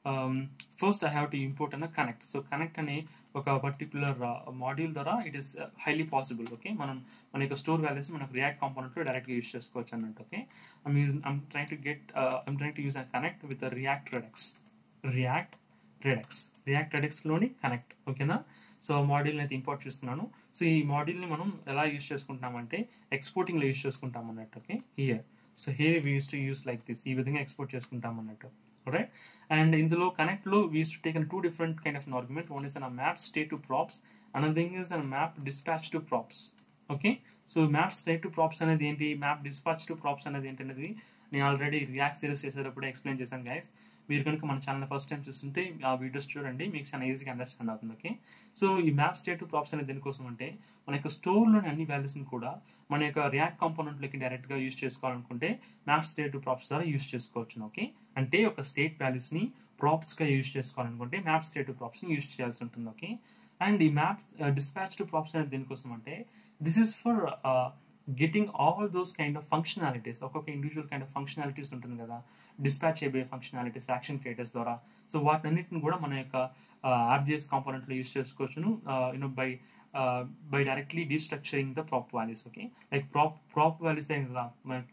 first I have to import అన్న కనెక్ట్ సో కనెక్ట్ అనే ఒక పర్టికులర్ మాడ్యూల్ ద్వారా it is highly possible okay మనం మన యొక్క స్టోర్ వాల్యూస్ మనకు రియాక్ట్ కాంపోనెంట్లో డైరెక్ట్గా యూజ్ చేసుకోవచ్చు అన్నట్టు okay I'm use I'm trying to get I'm trying to use a connect with React Redux React Redux React రెడెక్స్లోని కనెక్ట్ ఓకేనా సో మాడ్యూల్ని అయితే ఇంపోర్ట్ చేస్తున్నాను సో ఈ మాడ్యూల్ని మనం ఎలా యూజ్ చేసుకుంటామంటే ఎక్స్పోర్టింగ్లో యూజ్ చేసుకుంటాం అన్నట్టు okay here so here we use to use like this ఈ విధంగా ఎక్స్పోర్ట్ చేసుకుంటాం అన్నట్టు రైట్ అండ్ ఇందులో కనెక్ట్లో we use to take two different kind of argument one is an map state to props another thing is an map dispatch to props okay so map state to props అనేది ఏంటి map dispatch to props అనేది ఏంటి అనేది నేను already React series చేసేటప్పుడు explain చేశాను guys మీరు కనుక మన ఛానల్ ఫస్ట్ టైం చూస్తుంటే ఆ వీడియోస్ చూడండి మీకు చాలా ఈజీగా అండర్స్టాండ్ అవుతుంది ఓకే సో ఈ మ్యాప్ స్టేట్ ప్రాప్స్ అనేది దేనికోసం అంటే మన యొక్క స్టోర్లోని అన్ని వాల్యూస్ని కూడా మన యొక్క రియాక్ట్ కాంపోనెంట్లోకి డైరెక్ట్గా యూజ్ చేసుకోవాలనుకుంటే మ్యాప్ స్టేట్ ప్రాప్స్ ద్వారా యూజ్ చేసుకోవచ్చు ఓకే అంటే ఒక స్టేట్ వాల్యూస్ని ప్రాప్స్గా యూజ్ చేసుకోవాలనుకుంటే మ్యాప్ స్టేట్ ప్రాప్స్ని యూజ్ చేయాల్సి ఉంటుంది ఓకే అండ్ ఈ మ్యాప్ డిస్పాచ్ టు ప్రాప్స్ అనేది దేనికోసం అంటే this is for getting all those kind of functionalities ఒక్కొక్క ఇండివిజువల్ కైండ్ ఆఫ్ ఫంక్షనాలిటీస్ ఉంటుంది కదా డిస్పాచ్ చేయబోయే ఫంక్షనాలిటీస్ యాక్షన్ క్రియేటర్స్ ద్వారా సో వాటినన్నిటిని కూడా మన యొక్క యాప్ జేస్ కాంపోనెంట్లో యూస్ చేసుకోవచ్చును you know by by directly డీస్ట్రక్చరింగ్ the prop values okay like prop prop values కదా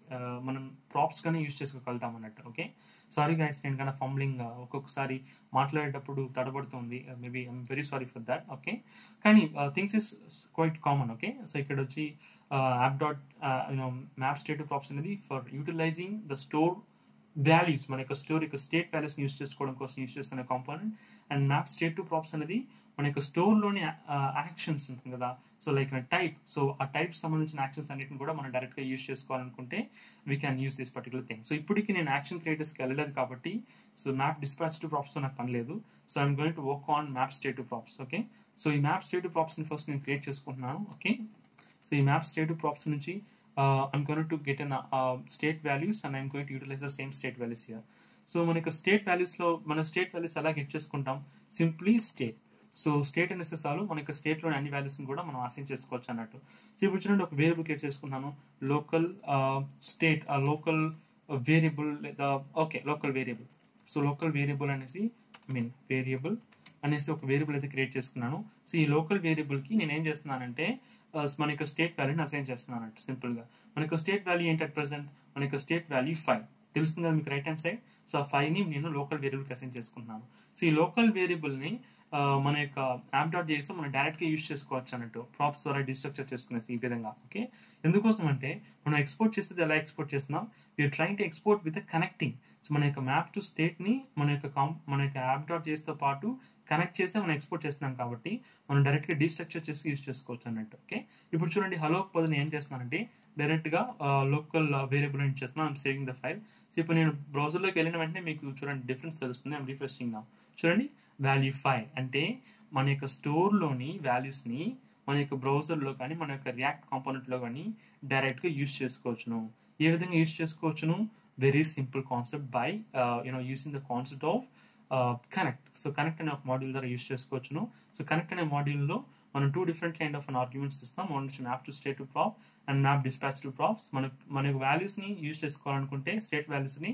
మనం ప్రాప్స్ కానీ యూస్ చేసుకోగలుగుతాం అన్నట్టు ఓకే సారీ గైస్ నేను కన్నా ఫంబ్లింగ్ ఒక్కొక్కసారి మాట్లాడేటప్పుడు తడబడుతుంది maybe I'm very sorry for that okay కానీ things is quite common okay so ఇక్కడ వచ్చి app dot you know map state props అనేది for utilizing the store values మన యొక్క స్టోర్ యొక్క స్టేట్ వాల్యూస్ యూస్ చేసుకోవడం కోసం యూస్ చేస్తున్న component and map state to props అనేది మన యొక్క స్టోర్లోని యాక్షన్స్ ఉంటుంది కదా సో లైక్ టైప్ సో ఆ టైప్ సంబంధించిన యాక్షన్స్ అన్నిటిని కూడా మనం డైరెక్ట్గా యూస్ చేసుకోవాలనుకుంటే we can use this particular thing so ఇప్పటికి నేను యాక్షన్ క్రియేటర్స్కి వెళ్ళలేదు కాబట్టి so map dispatch to props నాకు పని లేదు so I'm going to work on map state to props okay so ఈ మ్యాప్ స్టేట్ టు ప్రాప్స్ని ఫస్ట్ నేను క్రియేట్ చేసుకుంటున్నాను ఓకే సో ఈ మ్యాప్ స్టేట్ ప్రాప్స్ నుంచి I'm going to get an state values and I'm going to utilize the same state values here so మనకి state వాల్యూస్లో మన state values ఎలా get చేసుకుంటాం సింప్లీ స్టేట్ సో స్టేట్ అనేస్తే చాలు మనకి స్టేట్లోని అన్ని వాల్యూస్ని కూడా మనం అసైన్ చేసుకోవచ్చు అన్నట్టు సో ఇప్పుడు చూడండి ఒక వేరియబుల్ క్రియేట్ చేసుకున్నాను లోకల్ స్టేట్ లోకల్ వేరియబుల్ లేదా okay local variable so local variable అనేసి మీన్ వేరియబుల్ అనేసి ఒక వేరియబుల్ అయితే క్రియేట్ చేసుకున్నాను సో ఈ లోకల్ వేరియబుల్కి నేను ఏం చేస్తున్నానంటే మన యొక్క స్టేట్ వాల్యూని అసైన్ చేస్తున్నాను అంటే సింపుల్గా మన యొక్క స్టేట్ వాల్యూ ఏంటి అట్ ప్రజెంట్ మన యొక్క స్టేట్ వాల్యూ ఫైవ్ తెలుస్తుంది కదా మీకు రైట్ హ్యాండ్ సైడ్ సో ఆ ఫైవ్ని నేను లోకల్ వేరియబుల్కి అసైన్ చేసుకుంటున్నాను సో ఈ లోకల్ వేరియబుల్ని మన యొక్క యాప్ డాట్ చేసి మనం డైరెక్ట్గా యూజ్ చేసుకోవచ్చు అన్నట్టు ప్రాప్స్ ద్వారా డిస్ట్రక్చర్ చేసుకునేసి ఈ విధంగా ఓకే ఎందుకోసం అంటే మనం ఎక్స్పోర్ట్ చేసేది ఎలా ఎక్స్పోర్ట్ చేస్తున్నాం we're trying to export with connecting so మన యొక్క మ్యాప్ టు స్టేట్ని మన యొక్క కాం మన యొక్క యాప్ డాట్ చేసితో పాటు కనెక్ట్ చేసి మనం ఎక్స్పోర్ట్ చేస్తున్నాం కాబట్టి మనం డైరెక్ట్గా డీస్ట్రక్చర్ చేసి యూజ్ చేసుకోవచ్చు అన్నట్టు ఓకే ఇప్పుడు చూడండి హలో పదని ఏం చేస్తున్నానంటే డైరెక్ట్గా లోకల్ వేరియబుల్ అని చేస్తున్నాను I'm saving the file so ఇప్పుడు నేను బ్రౌజర్లోకి వెళ్ళిన వెంటనే మీకు చూడండి డిఫరెన్స్ తెలుస్తుంది ఐమ్ రిఫ్రెషింగ్ నా చూడండి వాల్యూ ఫైవ్ అంటే మన యొక్క స్టోర్లోని వాల్యూస్ని మన యొక్క బ్రౌజర్లో కానీ మన యొక్క రియాక్ట్ కాంపోనెంట్లో కానీ డైరెక్ట్గా యూజ్ చేసుకోవచ్చును ఏ విధంగా యూజ్ చేసుకోవచ్చును very simple concept by you know using the concept of connect so connect అనే ఒక మాడ్యూల్ ద్వారా యూజ్ చేసుకోవచ్చును సో కనెక్ట్ అనే మాడ్యూల్లో మనం two different kind of an arguments ఇస్తాం వన్ వచ్చి map to state to prop and map dispatch to props మన మన వాల్యూస్ని యూజ్ చేసుకోవాలనుకుంటే స్టేట్ వాల్యూస్ని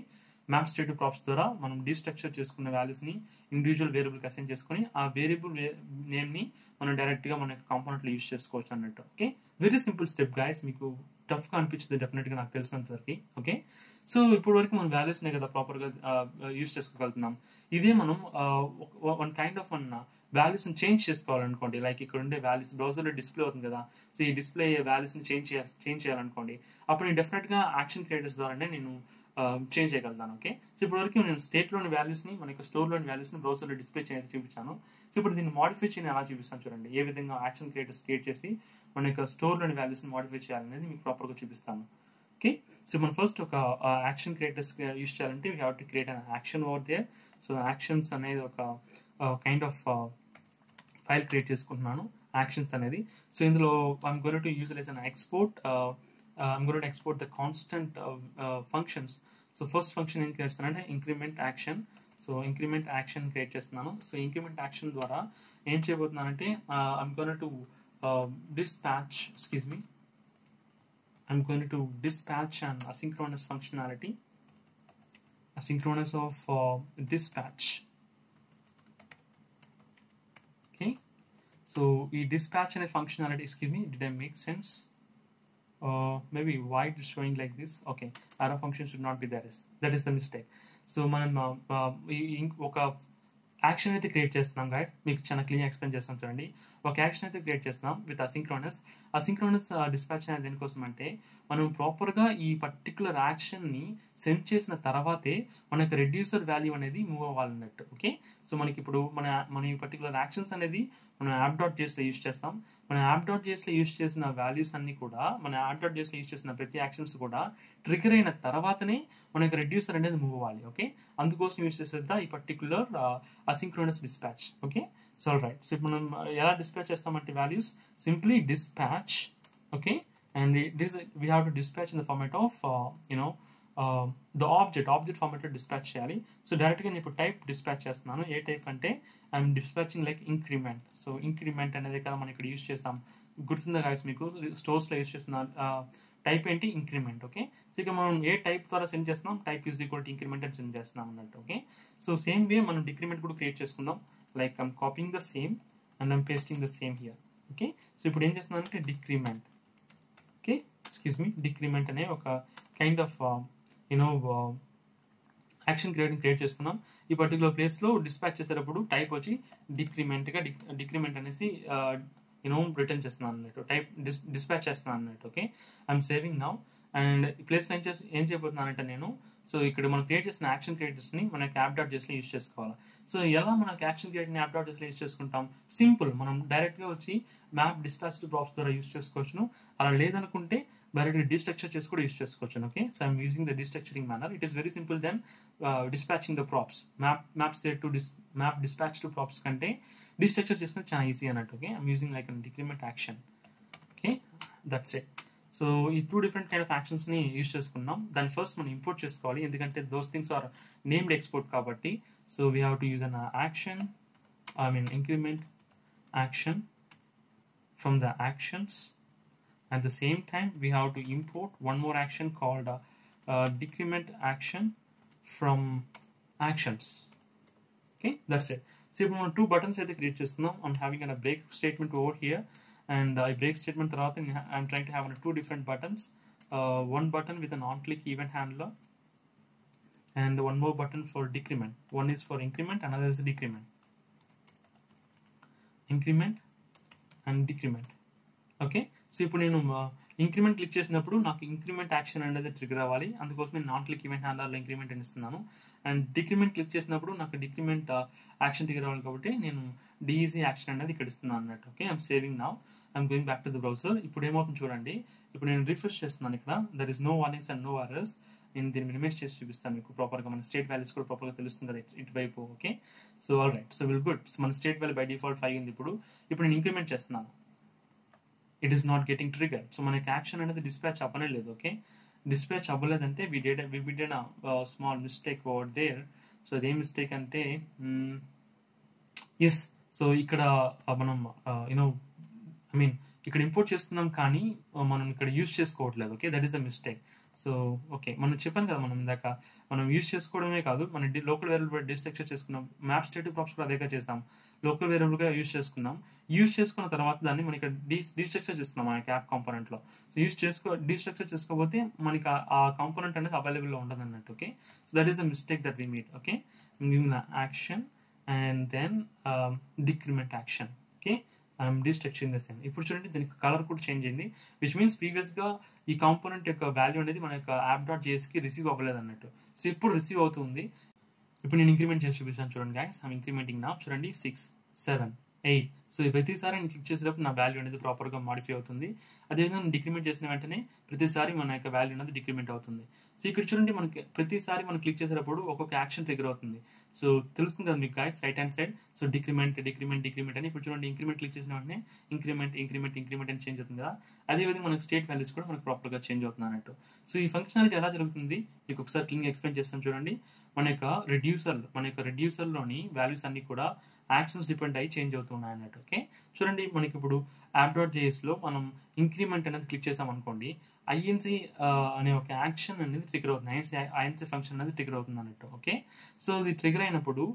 మ్యాప్ స్టేట్ ప్రాప్స్ ద్వారా మనం డీస్ట్రక్చర్ చేసుకున్న వాల్యూస్ని ఇండివిజువల్ వేరియబుల్కి అసైన్ చేసుకొని ఆ వేరియబుల్ నేమ్ని మనం డైరెక్ట్గా మన కాంపోనెంట్లో యూస్ చేసుకోవచ్చు అన్నట్టు okay very simple step guys మీకు టఫ్గా అనిపించింది డెఫినెట్గా నాకు తెలిసినంత వరకు ఓకే సో ఇప్పుడు వరకు మనం వాల్యూస్నే కదా ప్రాపర్గా యూస్ చేసుకోగలుగుతున్నాం ఇదే మనం వన్ కైండ్ ఆఫ్ వన్ వాల్యూస్ని చేంజ్ చేసుకోవాలనుకోండి లైక్ ఇక్కడ ఉండే వాల్యూస్ బ్రౌజర్లో డిస్ప్లే అవుతుంది కదా సో ఈ డిస్ప్లే వాల్యూస్ని చేంజ్ చేంజ్ చేయాలనుకోండి అప్పుడు నేను డెఫినెట్గా యాక్షన్ క్రియేటర్స్ ద్వారానే నేను చేంజ్ చేయగలుగుతాను ఓకే సో ఇప్పుడు వరకు నేను స్టేట్లోని వాల్యూస్ని మన యొక్క స్టోర్లోని వాల్యూస్ని బ్రౌజర్లో డిస్ప్లే చేసి చూపించాను సో ఇప్పుడు దీన్ని మాడిఫై చేయని ఎలా చూపిస్తాను చూడండి ఏ విధంగా యాక్షన్ క్రియేటర్స్ క్రియేట్ చేసి మన యొక్క స్టోర్లోని వాల్యూస్ని మాడిఫై చేయాలనేది మీకు ప్రాపర్గా చూపిస్తాను ఓకే సో మనం ఫస్ట్ ఒక యాక్షన్ క్రియేటర్స్ యూస్ చేయాలంటే we have to create an action over there so actions అనేది ఒక కైండ్ ఆఫ్ ఫైల్ క్రియేట్ చేసుకుంటున్నాను యాక్షన్స్ అనేది సో ఇందులో I'm gonna use as an export I'm gonna export the constant functions so first function ఏం create చేస్తానంటే increment action so increment action create చేస్తున్నాను so increment action ద్వారా ఏం చేయబోతున్నానంటే I'm gonna to dispatch excuse me I'm going to dispatch an asynchronous functionality asynchronous of uh, dispatch okay so ఈ dispatch అనే functionality excuse me did I make sense uh, maybe why it is showing like this okay arrow function should not be there is that is the mistake so మనం ఒక action అయితే create చేస్తున్నాం guys మీకు చాలా clean explain చేస్తాం చూడండి ఒక action అయితే క్రియేట్ చేస్తున్నాం విత్ అసింక్రోనస్ అసింక్రోనస్ డిస్పాచ్ అనేది దేనికోసం అంటే మనం ప్రాపర్గా ఈ పర్టికులర్ యాక్షన్ని సెండ్ చేసిన తర్వాతే మనకు రెడ్యూసర్ వాల్యూ అనేది మూవ్ అవ్వాలన్నట్టు ఓకే సో మనకి ఇప్పుడు మన మన ఈ పర్టికులర్ యాక్షన్స్ అనేది మనం యాప్ డాట్ చేస్లో యూస్ చేస్తాం మన యాప్ డాట్ చేస్లో యూస్ చేసిన వాల్యూస్ అన్ని కూడా మన యాప్ డాట్ చేస్లో యూస్ చేసిన ప్రతి యాక్షన్స్ కూడా ట్రిగర్ అయిన తర్వాతనే మనకి రెడ్యూసర్ అనేది మూవ్ అవ్వాలి ఓకే అందుకోసం యూస్ చేసేది ఈ particular asynchronous dispatch okay so right so ఇప్పుడు మనం ఎలా డిస్పాచ్ చేస్తామంటే values simply dispatch okay and this we have to dispatch in the format of you know the object object ఫార్మేట్లో డిస్పాచ్ చేయాలి సో డైరెక్ట్గా నేను ఇప్పుడు టైప్ డిస్పాచ్ చేస్తున్నాను ఏ టైప్ అంటే I'm dispatching like increment so increment అనేది కదా మనం ఇక్కడ యూస్ చేస్తాం గుర్తుందా గాయస్ మీకు స్టోర్స్లో యూస్ చేస్తున్న టైప్ ఏంటి ఇంక్రిమెంట్ ఓకే సో ఇక మనం ఏ టైప్ ద్వారా సెండ్ చేస్తున్నాం type is equal to increment అని సెండ్ చేస్తున్నాం అన్నట్టు ఓకే సో సేమ్ వే మనం డిక్రిమెంట్ కూడా క్రియేట్ చేసుకుందాం like I'm copying the same and I'm pasting the same here okay so ఇప్పుడు ఏం చేస్తున్నాం అంటే decrement okay excuse me decrement అనే ఒక kind of you know action creating create చేసుకున్నాం ఈ పర్టికులర్ ప్లేస్లో డిస్పాచ్ చేసేటప్పుడు టైప్ వచ్చి డిక్రిమెంట్గా డిక్రిమెంట్ అనేసి యూనో రిటర్న్ చేస్తున్నాను అన్నట్టు టైప్ డిస్ డిస్పాచ్ చేస్తున్నాను అన్నట్టు okay I'm saving now and ఈ ప్లేస్లో ఏం చేసి ఏం చేయబోతున్నానంటే నేను సో ఇక్కడ మనం క్రియేట్ చేసిన యాక్షన్ క్రియేటర్స్ని మనకి యాప్ డాట్ చేసి యూస్ చేసుకోవాలి సో ఎలా మనకి యాక్షన్ క్రియేట్ని యాప్ డాట్ చేసి యూస్ చేసుకుంటాం సింపుల్ మనం డైరెక్ట్గా వచ్చి మ్యాప్ డిస్పాచ్ టు ప్రాప్స్ ద్వారా యూస్ చేసుకోవచ్చును అలా లేదనుకుంటే డైరెక్ట్గా డిస్ట్రక్చర్ చేసి కూడా యూస్ చేసుకోవచ్చు okay so I'm using the destructuring manner it is very simple then dispatching the props map map state to dis map dispatch to props కంటే destructure చేసుకుని చాలా ఈజీ అన్నట్టు okay I'm using like an decrement action okay that's it so ఈ two different kind of యాక్షన్స్ని use చేసుకున్నాం దాన్ని first మనం import చేసుకోవాలి ఎందుకంటే those things are named export కాబట్టి so we have to use an action I mean increment action from the actions at the same time we have to import one more action called uh, uh, decrement action from actions okay that's it so ఇప్పుడు మనం two buttons అయితే create చేస్తున్నాం I'm having an break statement over here and ఈ break statement తర్వాత I'm trying to have two different buttons one button with an on click event handler and one more button for decrement one is for increment another is decrement increment and decrement okay so ఇప్పుడు నేను increment click చేసినప్పుడు నాకు increment action అనేది trigger అవ్వాలి అందుకోసం నేను on click event హ్యాండర్లో increment అని ఇస్తున్నాను అండ్ డిక్రిమెంట్ క్లిక్ చేసినప్పుడు నాకు డిక్రిమెంట్ యాక్షన్ ట్రిగర్ అవ్వాలి కాబట్టి నేను డిఈజీ యాక్షన్ అనేది ఇక్కడ ఇస్తున్నాను అన్నట్టు okay I'm saving now I'm going back to the browser ఇప్పుడు ఏమవుతుంది చూడండి ఇప్పుడు నేను రిఫ్రెష్ చేస్తున్నాను ఇక్కడ there is no warnings and no errors నేను దీన్ని మినిమైజ్ చేసి చూపిస్తాను మీకు ప్రాపర్గా మన స్టేట్ వాల్యూస్ కూడా ప్రాపర్గా తెలుస్తుంది కదా ఇటువైపు okay so all right so will good మన state value by default five ఉంది ఇప్పుడు ఇప్పుడు నేను ఇంక్రిమెంట్ చేస్తున్నాను it is not getting trigger so మనకి యాక్షన్ అనేది డిస్పాచ్ అవ్వనే లేదు ఓకే డిస్పాచ్ అవ్వలేదంటే we date we bid small mistake over there so అదే మిస్టేక్ అంటే ఎస్ సో ఇక్కడ మనం యూనో ఐ మీన్ ఇక్కడ ఇంపోర్ట్ చేస్తున్నాం కానీ మనం ఇక్కడ యూస్ చేసుకోవట్లేదు okay that is the mistake so okay మనం చెప్పాను కదా మనం ఇందాక మనం యూజ్ చేసుకోవడమే కాదు మన లోకల్ వేరియబుల్ డిస్ట్రక్చర్ చేసుకున్నాం మ్యాప్ స్టేటివ్ ప్రాప్స్ కూడా అదేగా చేసాం లోకల్ వేరియబుల్గా యూజ్ చేసుకున్నాం యూజ్ చేసుకున్న తర్వాత దాన్ని మనకి డీ డీస్ట్రక్చర్ చేస్తున్నాం మనకి యాప్ కాంపోనెంట్లో సో యూజ్ చేసుకో డీస్ట్రక్చర్ చేసుకోకపోతే మనకి ఆ కాంపోనెంట్ అనేది అవైలబుల్లో ఉండదు అన్నట్టు okay so that is the mistake that we meet okay action and then decrement action okay I'm destructuring the same ఇప్పుడు చూడండి దీనికి కలర్ కూడా చేంజ్ అయింది విచ్ మీన్స్ ప్రీవియస్గా ఈ కాంపోనెంట్ యొక్క వాల్యూ అనేది మన యొక్క యాప్ డాట్ జేఎస్కి రిసీవ్ అవ్వలేదు అన్నట్టు సో ఇప్పుడు రిసీవ్ అవుతుంది ఇప్పుడు నేను ఇంక్రిమెంట్ చేసి చూపిస్తాను చూడండి గాయస్ ఐమ్ ఇంక్రిమెంటింగ్ నా చూడండి సిక్స్ సెవెన్ ఎయిట్ సో ప్రతిసారి నేను క్లిక్ చేసేటప్పుడు నా వాల్యూ అనేది ప్రాపర్గా మాడిఫై అవుతుంది అదేవిధంగా నేను డిక్రిమెంట్ చేసిన వెంటనే ప్రతిసారి మన యొక్క వాల్యూ అనేది డిక్రిమెంట్ అవుతుంది సో ఇక్కడ చూడండి మనకి ప్రతిసారి మనం క్లిక్ చేసేటప్పుడు ఒక్కొక్క యాక్షన్ ట్రిగర్ అవుతుంది సో తెలుస్తుంది కదా మీకు guys right hand side so decrement decrement decrement అని ఇప్పుడు చూడండి ఇంక్రిమెంట్ క్లిక్ చేసిన వెంటనే ఇంక్రిమెంట్ ఇంక్రిమెంట్ ఇంక్రిమెంట్ అని చేంజ్ అవుతుంది కదా అదేవిధంగా మనకి స్టేట్ వాల్యూస్ కూడా మనకు ప్రాపర్గా చేంజ్ అవుతుంది అన్నట్టు సో ఈ ఫంక్షనాలిటీ ఎలా జరుగుతుంది మీకు ఒకసారి క్లింగ్ ఎక్స్ప్లెయిన్ చేస్తాం చూడండి మన యొక్క రెడ్యూసర్ మన యొక్క రెడ్యూసర్లోని వాల్యూస్ అన్ని కూడా యాక్షన్స్ డిపెండ్ అయ్యి చేంజ్ అవుతున్నాయి అన్నట్టు ఓకే చూడండి మనకి ఇప్పుడు యాప్ డాట్ జేఎస్లో మనం ఇంక్రిమెంట్ అనేది క్లిక్ చేసాం అనుకోండి ఐఎన్సి అనే ఒక యాక్షన్ అనేది ట్రిగర్ అవుతుంది ఐఎన్సీ ఐఎన్సీ ఫంక్షన్ అనేది ట్రిగర్ అవుతుంది అన్నట్టు ఓకే సో ఇది ట్రిగర్ అయినప్పుడు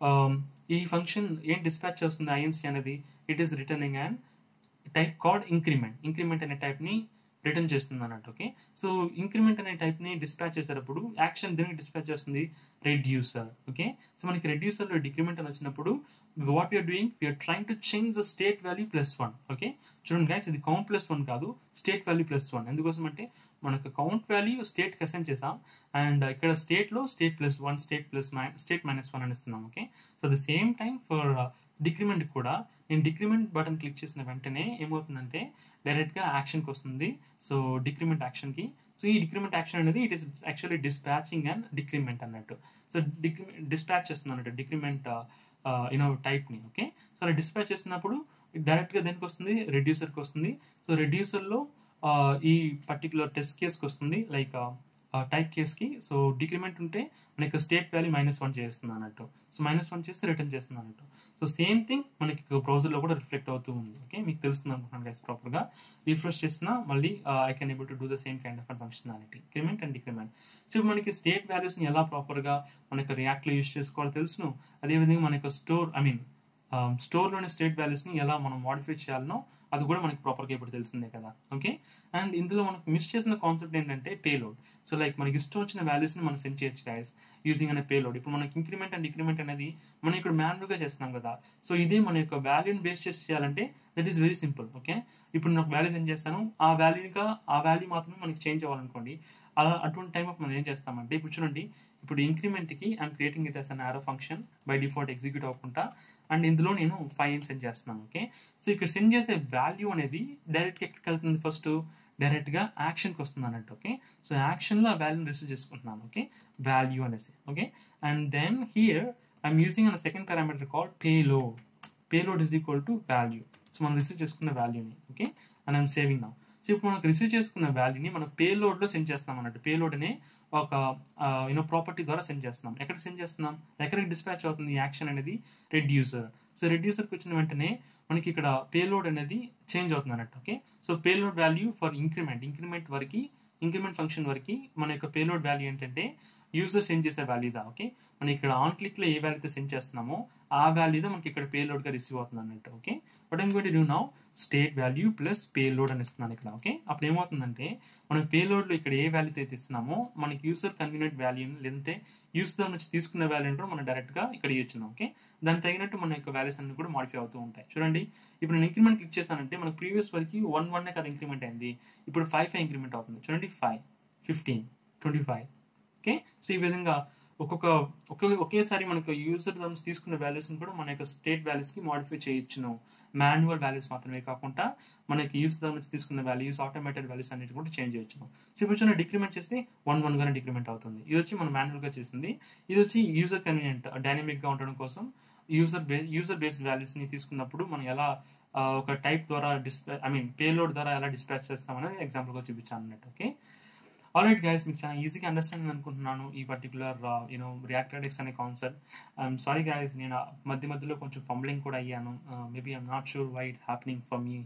ఈ ఫంక్షన్ ఏం డిస్పాచ్ చేస్తుంది ఐఎన్సీ అనేది it is returning and type called increment increment అనే టైప్ని రిటర్న్ చేస్తుంది అన్నట్టు ఓకే సో ఇంక్రిమెంట్ అనే టైప్ని డిస్పాచ్ చేసేటప్పుడు యాక్షన్ దీనికి డిస్పాచ్ చేస్తుంది రెడ్యూసర్ ఓకే సో మనకి రెడ్యూసర్లో డిక్రిమెంట్ అని వచ్చినప్పుడు what you're doing you're trying to change the state value plus one okay చూడండి గైస్ ఇది కౌంట్ ప్లస్ వన్ కాదు స్టేట్ వాల్యూ ప్లస్ వన్ ఎందుకోసం అంటే మనకు కౌంట్ వాల్యూ స్టేట్కి అసెండ్ చేసాం అండ్ ఇక్కడ స్టేట్లో state plus one state plus state minus one అని ఇస్తున్నాం okay so the same time for decrement కూడా నేను డిక్రిమెంట్ బటన్ క్లిక్ చేసిన వెంటనే ఏమవుతుందంటే డైరెక్ట్గా యాక్షన్కి వస్తుంది సో డిక్రిమెంట్ యాక్షన్కి సో ఈ డిక్రిమెంట్ యాక్షన్ అనేది it is actually dispatching and decrement అన్నట్టు సో డిక్రిమెంట్ డిస్పాచ్ చేస్తుంది అన్నట్టు డిక్రిమెంట్ యూనో టైప్ని ఓకే సో అలా డిస్పాచ్ చేసినప్పుడు డైరెక్ట్గా దేనికి వస్తుంది రెడ్యూసర్కి వస్తుంది సో రెడ్యూసర్లో ఈ పర్టికులర్ టెస్ట్ కేస్కి వస్తుంది లైక్ టైప్ కేస్కి సో డిక్రిమెంట్ ఉంటే మనకి స్టేట్ వాల్యూ మైనస్ వన్ చేస్తుంది అన్నట్టు సో మైనస్ వన్ చేస్తే రిటర్న్ చేస్తుంది అన్నట్టు సో సేమ్ థింగ్ మనకి బ్రౌజర్లో కూడా రిఫ్లెక్ట్ అవుతూ ఉంది ఓకే మీకు తెలుస్తుంది అనుకుంటున్నాను గైస్ ప్రాపర్గా రిఫ్రెష్ చేసినా మళ్ళీ I can able to do the same kind of functionality increment and decrement so ఇప్పుడు మనకి స్టేట్ వాల్యూస్ని ఎలా ప్రాపర్గా మనకి రియాక్ట్లో యూస్ చేసుకోవాలో తెలుసును అదేవిధంగా మన యొక్క స్టోర్ ఐ మీన్ స్టోర్లోని స్టేట్ వాల్యూస్ని ఎలా మనం మాడిఫై చేయాలనో అది కూడా మనకి ప్రాపర్గా ఇప్పుడు తెలిసిందే కదా ఓకే అండ్ ఇందులో మనకు మిస్ చేసిన కాన్సెప్ట్ ఏంటంటే పేలోడ్ సో లైక్ మనకి ఇష్టం వచ్చిన వాల్యూస్ని మనం సెండ్ చేయొచ్చు గైస్ యూజింగ్ అనే పేలోడ్ ఇప్పుడు మనకి ఇంక్రిమెంట్ అండ్ డిక్రిమెంట్ అనేది మనం ఇక్కడ మాన్యువల్గా చేస్తున్నాం కదా సో ఇదే మన యొక్క వాల్యూని బేస్ చేసి చేయాలంటే that is very simple okay ఇప్పుడు నేను ఒక వాల్యూ సెండ్ చేస్తాను ఆ వాల్యూగా ఆ వాల్యూ మాత్రమే మనకి చేంజ్ అవ్వాలనుకోండి అలా అటువంటి టైం మనం ఏం చేస్తామంటే ఇప్పుడు చూడండి ఇప్పుడు ఇంక్రిమెంట్కి I'm creating it as an arrow function by default execute అవ్వకుండా అండ్ ఇందులో నేను ఫైవ్ అని సెండ్ చేస్తున్నాను ఓకే సో ఇక్కడ సెండ్ చేసే వాల్యూ అనేది డైరెక్ట్గా ఎక్కడికి వెళ్తుంది ఫస్ట్ డైరెక్ట్గా యాక్షన్కి వస్తుంది అన్నట్టు ఓకే సో యాక్షన్లో ఆ వాల్యూని రిసీవ్ చేసుకుంటున్నాను ఓకే వాల్యూ అనేసి okay and then here I'm using an second parameter call payload payload is equal to value so మనం రిసీవ్ చేసుకున్న వాల్యూని ఓకే అండ్ ఐఎమ్ సేవింగ్ నా సో ఇప్పుడు మనకు రిసీవ్ చేసుకున్న వాల్యూని మనం పేలోడ్లో సెండ్ చేస్తాం అన్నట్టు పేలోడ్ అనే ఒక యూనో ప్రాపర్టీ ద్వారా సెండ్ చేస్తున్నాం ఎక్కడికి సెండ్ చేస్తున్నాం ఎక్కడికి డిస్పాచ్ అవుతుంది యాక్షన్ అనేది రెడ్యూసర్ సో రెడ్యూసర్కి వచ్చిన వెంటనే మనకి ఇక్కడ పేలోడ్ అనేది చేంజ్ అవుతుంది అన్నట్టు okay so payload value for increment increment వరకు ఇంక్రిమెంట్ ఫంక్షన్ వరకు మన యొక్క పేలోడ్ వాల్యూ ఏంటంటే యూజర్ సెండ్ చేసే వాల్యూదా ఓకే మనం ఇక్కడ ఆన్ క్లిక్లో ఏ వాల్యూతో సెండ్ చేస్తున్నామో ఆ వాల్యూదా మనకి ఇక్కడ పేలోడ్గా రిసీవ్ అవుతుంది అన్నట్టు okay but I'm got do now state value plus payload అని ఇస్తున్నాను ఇక్కడ ఓకే అప్పుడు ఏమవుతుందంటే మనం పేలోడ్లో ఇక్కడ ఏ వాల్యూతో అయితే ఇస్తున్నామో మనకి యూసర్ కన్వీనియంట్ వాల్యూ లేదంటే యూసర్ నుంచి తీసుకున్న వాల్యూని కూడా మనం డైరెక్ట్గా ఇక్కడ ఇచ్చున్నాం ఓకే దానికి తగినట్టు మన యొక్క వాల్యూస్ అన్ని కూడా మాడిఫై అవుతూ ఉంటాయి చూడండి ఇప్పుడు నేను ఇంక్రిమెంట్ క్లిక్ చేశానంటే మనకు ప్రీవియస్ వరకు వన్ వన్ కదా ఇంక్రిమెంట్ అయింది ఇప్పుడు ఫైవ్ ఫైవ్ ఇంక్రిమెంట్ అవుతుంది చూడండి five fifteen twenty five okay so ఈ విధంగా ఒక్కొక్క ఒకే ఒకేసారి మనకు యూజర్ టర్మ్స్ తీసుకున్న వాల్యూస్ని కూడా మన యొక్క స్టేట్ వాల్యూస్కి మాడిఫై చేయొచ్చును మాన్యువల్ వాల్యూస్ మాత్రమే కాకుండా మనకి యూస్ దాని నుంచి తీసుకున్న వాల్యూస్ ఆటోమేటెడ్ వాల్యూస్ అన్నిటి కూడా చేంజ్ చేయొచ్చు సో ఇప్పుడు చూడండి డిక్రిమెంట్ చేస్తే వన్ వన్ గానే డిక్రిమెంట్ అవుతుంది ఇది వచ్చి మనం మాన్యువల్గా చేసింది ఇది వచ్చి యూజర్ కన్వీనియంట్ డైనమిక్గా ఉండడం కోసం యూజర్ బే యూజర్ బేస్డ్ వాల్యూస్ని తీసుకున్నప్పుడు మనం ఎలా ఒక టైప్ ద్వారా డిస్ప్లే ఐ మీన్ పేలోడ్ ద్వారా ఎలా డిస్పాచ్ చేస్తామనేది ఎగ్జాంపుల్గా చూపించాను అన్నట్టు ఓకే ఆల్రైట్ గైస్ మీకు చాలా ఈజీగా అండర్స్టాండింగ్ అనుకుంటున్నాను ఈ పర్టికులర్ యూనో రియాక్టెడిక్స్ అనే కాన్సెప్ట్ ఐఎమ్ సారీ గైస్ నేను మధ్య మధ్యలో కొంచెం ఫంబ్లింగ్ కూడా అయ్యాను maybe I'm not sure why it happening for me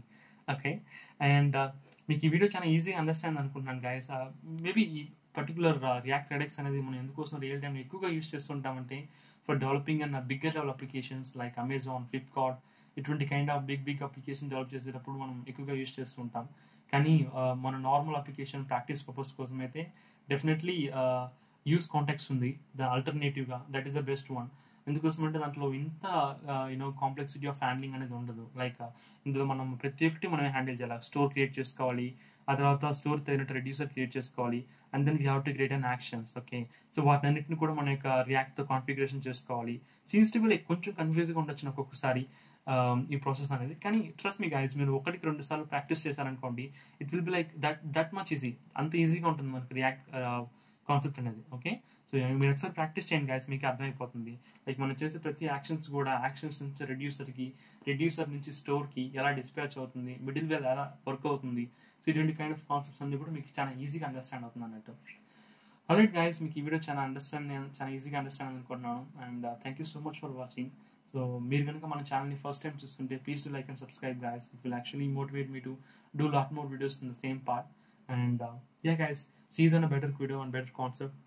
okay and మీకు ఈ వీడియో చాలా ఈజీగా అండర్స్టాండ్ అనుకుంటున్నాను గైస్ మేబీ ఈ పర్టికులర్ రియాక్ట్ రెడెక్స్ అనేది మనం ఎందుకోసం రియల్ టైం ఎక్కువగా యూస్ చేస్తుంటామంటే for developing and bigger level applications like Amazon Flipkart ఇటువంటి kind of big big application develop చేసేటప్పుడు మనం ఎక్కువగా యూస్ చేస్తుంటాం కానీ మన నార్మల్ అప్లికేషన్ ప్రాక్టీస్ పర్పస్ కోసం అయితే డెఫినెట్లీ యూస్ కాంటాక్ట్స్ ఉంది ద ఆల్టర్నేటివ్గా that is the best one ఎందుకోసం అంటే దాంట్లో ఇంత యూనో కాంప్లెక్సిటీ ఆఫ్ హ్యాండ్లింగ్ అనేది ఉండదు లైక్ ఇందులో మనం ప్రతి ఒక్కటి మనం హ్యాండిల్ చేయాలి స్టోర్ క్రియేట్ చేసుకోవాలి ఆ తర్వాత స్టోర్ తగినట్టు రెడ్యూసర్ క్రియేట్ చేసుకోవాలి and then we have to create an actions okay so వాటన్నిటిని కూడా మన యొక్క రియాక్ట్తో కాన్ఫిగరేషన్ చేసుకోవాలి సీన్స్ టు బి కొంచెం కన్ఫ్యూజ్గా ఉండొచ్చు నాకు ఒక్కొక్కసారి ఈ ప్రాసెస్ అనేది కానీ ట్రస్ట్ మీ గైస్ మీరు ఒకటికి రెండు సార్లు ప్రాక్టీస్ చేశారనుకోండి it will be like that that much easy అంత ఈజీగా ఉంటుంది మనకి రియాక్ట్ కాన్సెప్ట్ అనేది ఓకే సో మీరు ఒకసారి ప్రాక్టీస్ చేయండి గైస్ మీకు అర్థమైపోతుంది లైక్ మనం చేసే ప్రతి యాక్షన్స్ కూడా యాక్షన్స్ నుంచి రెడ్యూసర్కి రెడ్యూసర్ నుంచి స్టోర్కి ఎలా డిస్పాచ్ అవుతుంది మిడిల్ వేల్ ఎలా వర్క్ అవుతుంది సో ఇటువంటి కైండ్ ఆఫ్ కాన్సెప్ట్స్ అన్ని కూడా మీకు చాలా ఈజీగా అండర్స్టాండ్ అవుతుంది అన్నట్టు అదే గైస్ మీకు ఈ వీడియో చాలా అండర్స్టాండ్ నేను చాలా ఈజీగా అండర్స్టాండ్ అనుకుంటున్నాను and thank you so much for watching so మీరు కనుక మన ఛానల్ని ఫస్ట్ టైం చూస్తుంటే please do like and subscribe guys it will actually motivate me to do lot more videos in the same part and yeah guys see then a better video and better concept